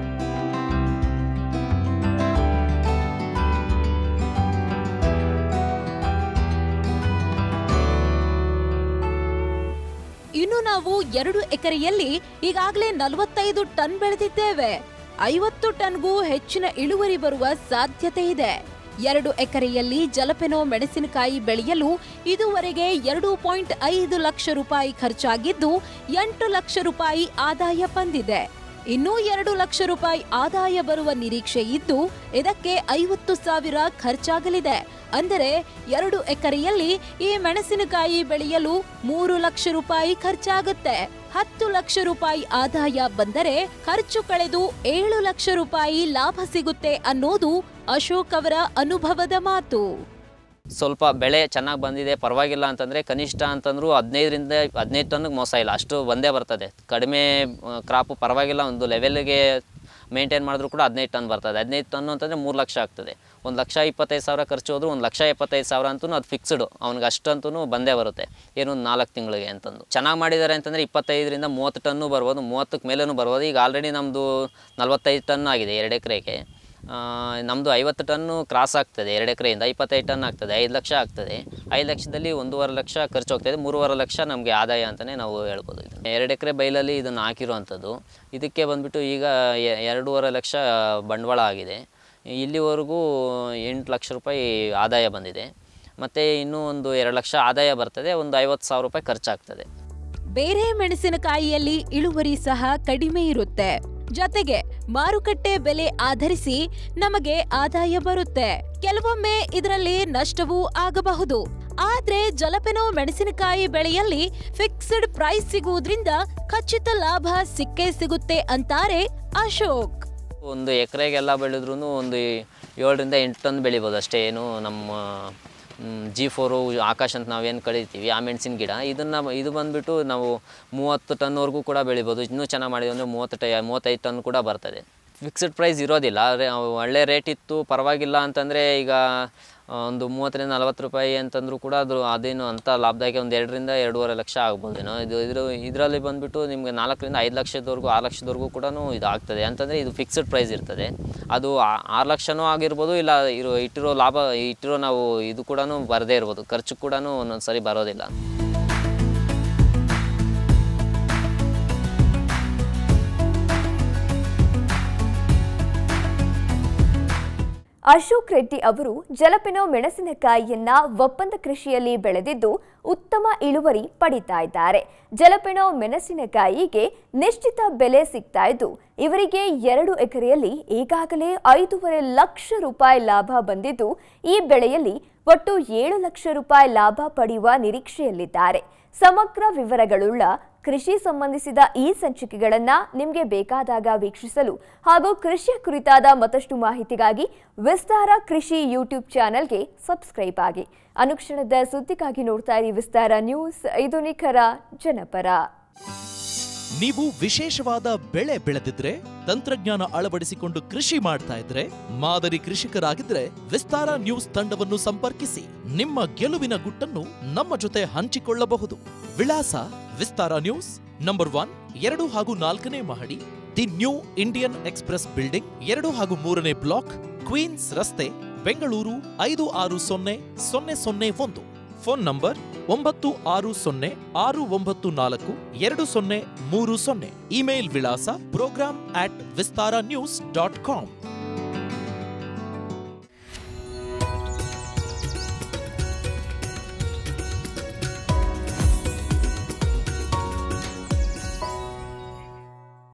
ಇನ್ನು ನಾವು ಎರಡು ಎಕರೆಯಲ್ಲಿ ಈಗಾಗಲೇ ನಲವತ್ತೈದು ಟನ್ ಬೆಳೆದಿದ್ದೇವೆ ಐವತ್ತು ಟನ್ಗೂ ಹೆಚ್ಚಿನ ಇಳುವರಿ ಬರುವ ಸಾಧ್ಯತೆ ಇದೆ ಎರಡು ಎಕರೆಯಲ್ಲಿ ಜಲಪೆನೋ ಮೆಣಸಿನಕಾಯಿ ಬೆಳೆಯಲು ಇದುವರೆಗೆ ಎರಡು ಪಾಯಿಂಟ್ ಐದು ಲಕ್ಷ ರೂಪಾಯಿ ಖರ್ಚಾಗಿದ್ದು ಎಂಟು ಲಕ್ಷ ರೂಪಾಯಿ ಆದಾಯ ಬಂದಿದೆ ಇನ್ನೂ ಎರಡು ಲಕ್ಷ ರೂಪಾಯಿ ಆದಾಯ ಬರುವ ನಿರೀಕ್ಷೆ ಇದ್ದು ಇದಕ್ಕೆ ಐವತ್ತು ಸಾವಿರ ಖರ್ಚಾಗಲಿದೆ ಅಂದರೆ ಎರಡು ಎಕರೆಯಲ್ಲಿ ಈ ಮೆಣಸಿನಕಾಯಿ ಬೆಳೆಯಲು ಮೂರು ಲಕ್ಷ ರೂಪಾಯಿ ಖರ್ಚಾಗುತ್ತೆ ಹತ್ತು ಲಕ್ಷ ರೂಪಾಯಿ ಆದಾಯ ಬಂದರೆ ಖರ್ಚು ಕಳೆದು ಏಳು ಲಕ್ಷ ರೂಪಾಯಿ ಲಾಭ ಸಿಗುತ್ತೆ ಅನ್ನೋದು ಅಶೋಕ್ ಅವರ ಅನುಭವದ ಮಾತು ಸ್ವಲ್ಪ ಬೆಳೆ ಚೆನ್ನಾಗಿ ಬಂದಿದೆ ಪರವಾಗಿಲ್ಲ ಅಂತಂದರೆ ಕನಿಷ್ಠ ಅಂತಂದ್ರೂ ಹದಿನೈದರಿಂದ ಹದಿನೈದು ಟನ್ನಿಗೆ ಮೋಸ ಇಲ್ಲ ಅಷ್ಟು ಬಂದೇ ಬರ್ತದೆ ಕಡಿಮೆ ಕ್ರಾಪು ಪರವಾಗಿಲ್ಲ ಒಂದು ಲೆವೆಲ್ಗೆ ಮೇಂಟೈನ್ ಮಾಡಿದ್ರು ಕೂಡ ಹದಿನೈದು ಟನ್ ಬರ್ತದೆ ಹದಿನೈದು ಟನ್ ಅಂತಂದರೆ ಮೂರು ಲಕ್ಷ ಆಗ್ತದೆ ಒಂದು ಲಕ್ಷ ಇಪ್ಪತ್ತೈದು ಸಾವಿರ ಖರ್ಚು ಹೋದ್ರು ಒಂದು ಲಕ್ಷ ಎಪ್ಪತ್ತೈದು ಸಾವಿರ ಅಂತೂ ಅದು ಫಿಕ್ಸ್ಡು ಅವ್ನಿಗೆ ಅಷ್ಟಂತೂ ಬಂದೇ ಬರುತ್ತೆ ಏನು ಒಂದು ನಾಲ್ಕು ತಿಂಗಳಿಗೆ ಅಂತಂದು ಚೆನ್ನಾಗಿ ಮಾಡಿದ್ದಾರೆ ಅಂತಂದರೆ ಇಪ್ಪತ್ತೈದರಿಂದ ಮೂವತ್ತು ಟನ್ನು ಬರ್ಬೋದು ಮೂವತ್ತಕ್ಕೆ ಮೇಲೂ ಬರ್ಬೋದು ಈಗ ಆಲ್ರೆಡಿ ನಮ್ಮದು ನಲ್ವತ್ತೈದು ಟನ್ ಆಗಿದೆ ಎರಡು ಎಕರೆಗೆ ನಮ್ಮದು ಐವತ್ತು ಟನ್ನು ಕ್ರಾಸ್ ಆಗ್ತದೆ ಎರಡು ಎಕರೆಯಿಂದ ಇಪ್ಪತ್ತೈದು ಟನ್ ಆಗ್ತದೆ ಐದು ಲಕ್ಷ ಆಗ್ತದೆ ಐದು ಲಕ್ಷದಲ್ಲಿ ಒಂದೂವರೆ ಲಕ್ಷ ಖರ್ಚು ಹೋಗ್ತದೆ ಮೂರುವರೆ ಲಕ್ಷ ನಮಗೆ ಆದಾಯ ಅಂತಲೇ ನಾವು ಹೇಳ್ಬೋದು ಇದನ್ನು ಎರಡು ಎಕರೆ ಬೈಲಲ್ಲಿ ಇದನ್ನು ಹಾಕಿರುವಂಥದ್ದು ಇದಕ್ಕೆ ಬಂದುಬಿಟ್ಟು ಈಗ ಎ- ಎರಡೂವರೆ ಲಕ್ಷ ಬಂಡವಾಳ ಆಗಿದೆ ಇಲ್ಲಿವರೆಗೂ ಎಂಟು ಲಕ್ಷ ರೂಪಾಯಿ ಆದಾಯ ಬಂದಿದೆ ಮತ್ತು ಇನ್ನೂ ಒಂದು ಎರಡು ಲಕ್ಷ ಆದಾಯ ಬರ್ತದೆ ಒಂದು ಐವತ್ತು ಸಾವಿರ ರೂಪಾಯಿ ಖರ್ಚಾಗ್ತದೆ ಬೇರೆ ಮೆಣಸಿನಕಾಯಿಯಲ್ಲಿ ಇಳುವರಿ ಸಹ ಕಡಿಮೆ ಇರುತ್ತೆ ಜೊತೆಗೆ ಮಾರುಕಟ್ಟೆ ಬೆಲೆ ಆಧರಿಸಿ ನಮಗೆ ಆದಾಯ ಬರುತ್ತೆ ಕೆಲವೊಮ್ಮೆ ಇದರಲ್ಲಿ ನಷ್ಟವೂ ಆಗಬಹುದು ಆದ್ರೆ ಜಲಪೆನೋ ಮೆಣಸಿನಕಾಯಿ ಬೆಳೆಯಲ್ಲಿ ಫಿಕ್ಸ್ಡ್ ಪ್ರೈಸ್ ಸಿಗುವುದರಿಂದ ಖಚಿತ ಲಾಭ ಸಿಕ್ಕೇ ಸಿಗುತ್ತೆ ಅಂತಾರೆ ಅಶೋಕ್ ಒಂದು ಎಕರೆಗೆಲ್ಲ ಬೆಳೆದ್ರೂ ಒಂದು ಏಳರಿಂದ ಎಂಟು ಟನ್ ಬೆಳಿಬೋದು ಅಷ್ಟೇ ಏನು ನಮ್ಮ ಜಿ ಫೋರು ಆಕಾಶ ಅಂತ ನಾವೇನು ಕಳಿತೀವಿ ಆ ಮೆಣಸಿನ ಗಿಡ ಇದನ್ನು ಇದು ಬಂದುಬಿಟ್ಟು ನಾವು ಮೂವತ್ತು ಟನ್ವರೆಗೂ ಕೂಡ ಬೆಳಿಬೋದು ಇನ್ನೂ ಚೆನ್ನಾಗಿ ಮಾಡಿದ್ವಿ ಅಂದರೆ ಮೂವತ್ತು ಟೈ ಮೂವತ್ತೈದು ಟನ್ ಕೂಡ ಬರ್ತದೆ ಫಿಕ್ಸ್ಡ್ ಪ್ರೈಸ್ ಇರೋದಿಲ್ಲ ರೇ ಒಳ್ಳೆ ರೇಟ್ ಇತ್ತು ಪರವಾಗಿಲ್ಲ ಅಂತಂದರೆ ಈಗ ಆ, ಒಂದು ಮೂವತ್ತರಿಂದ ನಲ್ವತ್ತು ರೂಪಾಯಿ ಅಂತಂದ್ರೂ ಕೂಡ ಅದು ಅದೇನು ಅಂತ ಲಾಭದಾಯಕ ಒಂದು ಎರಡರಿಂದ ಎರಡೂವರೆ ಲಕ್ಷ ಆಗ್ಬೋದೇನೋ ಇದು ಇದ್ರ ಇದರಲ್ಲಿ ಬಂದುಬಿಟ್ಟು ನಿಮಗೆ ನಾಲ್ಕರಿಂದ ಐದು ಲಕ್ಷದವರೆಗೂ ಆರು ಲಕ್ಷದವರೆಗೂ ಕೂಡ ಇದು ಆಗ್ತದೆ ಅಂತಂದರೆ ಇದು ಫಿಕ್ಸ್ಡ್ ಪ್ರೈಸ್ ಇರ್ತದೆ ಅದು ಆ- ಆರು ಲಕ್ಷನೂ ಆಗಿರ್ಬೋದು ಇಲ್ಲ ಇರೋ ಇಟ್ಟಿರೋ ಲಾಭ ಇಟ್ಟಿರೋ ನಾವು ಇದು ಕೂಡ ಬರದೇ ಇರ್ಬೋದು ಖರ್ಚು ಕೂಡ ಒಂದೊಂದು ಸರಿ ಬರೋದಿಲ್ಲ ಅಶೋಕ್ ರೆಡ್ಡಿ ಅವರು ಜಲಪೆನೋ ಮೆಣಸಿನಕಾಯಿಯನ್ನ ಒಪ್ಪಂದ ಕೃಷಿಯಲ್ಲಿ ಬೆಳೆದಿದ್ದು ಉತ್ತಮ ಇಳುವರಿ ಪಡಿತಾ ಇದ್ದಾರೆ ಜಲಪೆನೋ ಮೆಣಸಿನಕಾಯಿಗೆ ನಿಶ್ಚಿತ ಬೆಲೆ ಸಿಗ್ತಾ ಇದ್ದು ಇವರಿಗೆ ಎರಡು ಎಕರೆಯಲ್ಲಿ ಈಗಾಗಲೇ ಐದೂವರೆ ಲಕ್ಷ ರೂಪಾಯಿ ಲಾಭ ಬಂದಿದ್ದು ಈ ಬೆಳೆಯಲ್ಲಿ ಒಟ್ಟು ಏಳು ಲಕ್ಷ ರೂಪಾಯಿ ಲಾಭ ಪಡೆಯುವ ನಿರೀಕ್ಷೆಯಲ್ಲಿದ್ದಾರೆ ಸಮಗ್ರ ವಿವರಗಳುಳ್ಳ ಕೃಷಿ ಸಂಬಂಧಿಸಿದ ಈ ಸಂಚಿಕೆಗಳನ್ನು ನಿಮಗೆ ಬೇಕಾದಾಗ ವೀಕ್ಷಿಸಲು ಹಾಗೂ ಕೃಷಿಯ ಕುರಿತಾದ ಮತ್ತಷ್ಟು ಮಾಹಿತಿಗಾಗಿ ವಿಸ್ತಾರ ಕೃಷಿ ಯೂಟ್ಯೂಬ್ ಚಾನೆಲ್ಗೆ ಸಬ್ಸ್ಕ್ರೈಬ್ ಆಗಿ ಅನುಕ್ಷಣದ ಸುದ್ದಿಗಾಗಿ ನೋಡ್ತಾ ಇರಿ ವಿಸ್ತಾರ ನ್ಯೂಸ್ ಇದು ನಿಖರ ಜನಪರ ನೀವು ವಿಶೇಷವಾದ ಬೆಳೆ ಬೆಳೆದಿದ್ರೆ ತಂತ್ರಜ್ಞಾನ ಅಳವಡಿಸಿಕೊಂಡು ಕೃಷಿ ಮಾಡ್ತಾ ಇದ್ರೆ ಮಾದರಿ ಕೃಷಿಕರಾಗಿದ್ರೆ ವಿಸ್ತಾರ ನ್ಯೂಸ್ ತಂಡವನ್ನು ಸಂಪರ್ಕಿಸಿ ನಿಮ್ಮ ಗೆಲುವಿನ ಗುಟ್ಟನ್ನು ನಮ್ಮ ಜೊತೆ ಹಂಚಿಕೊಳ್ಳಬಹುದು ವಿಳಾಸ ವಿಸ್ತಾರ ನ್ಯೂಸ್ ನಂಬರ್ ಒನ್ ಎರಡು ಹಾಗೂ ನಾಲ್ಕನೇ ಮಹಡಿ The New Indian Express building ಎರಡು ಹಾಗೂ ಮೂರನೇ ಬ್ಲಾಕ್ ಕ್ವೀನ್ಸ್ ರಸ್ತೆ ಬೆಂಗಳೂರು ಐದು ಆರು ಸೊನ್ನೆ ಸೊನ್ನೆ ಸೊನ್ನೆ ಒಂದು ಫೋನ್ ನಂಬರ್ ಒಂಬತ್ತು ಆರು ಸೊನ್ನೆ ಆರು ಒಂಬತ್ತು ನಾಲ್ಕು ಎರಡು ಸೊನ್ನೆ ಮೂರು ಸೊನ್ನೆ ಇಮೇಲ್ ವಿಳಾಸ program at Vistara news dot com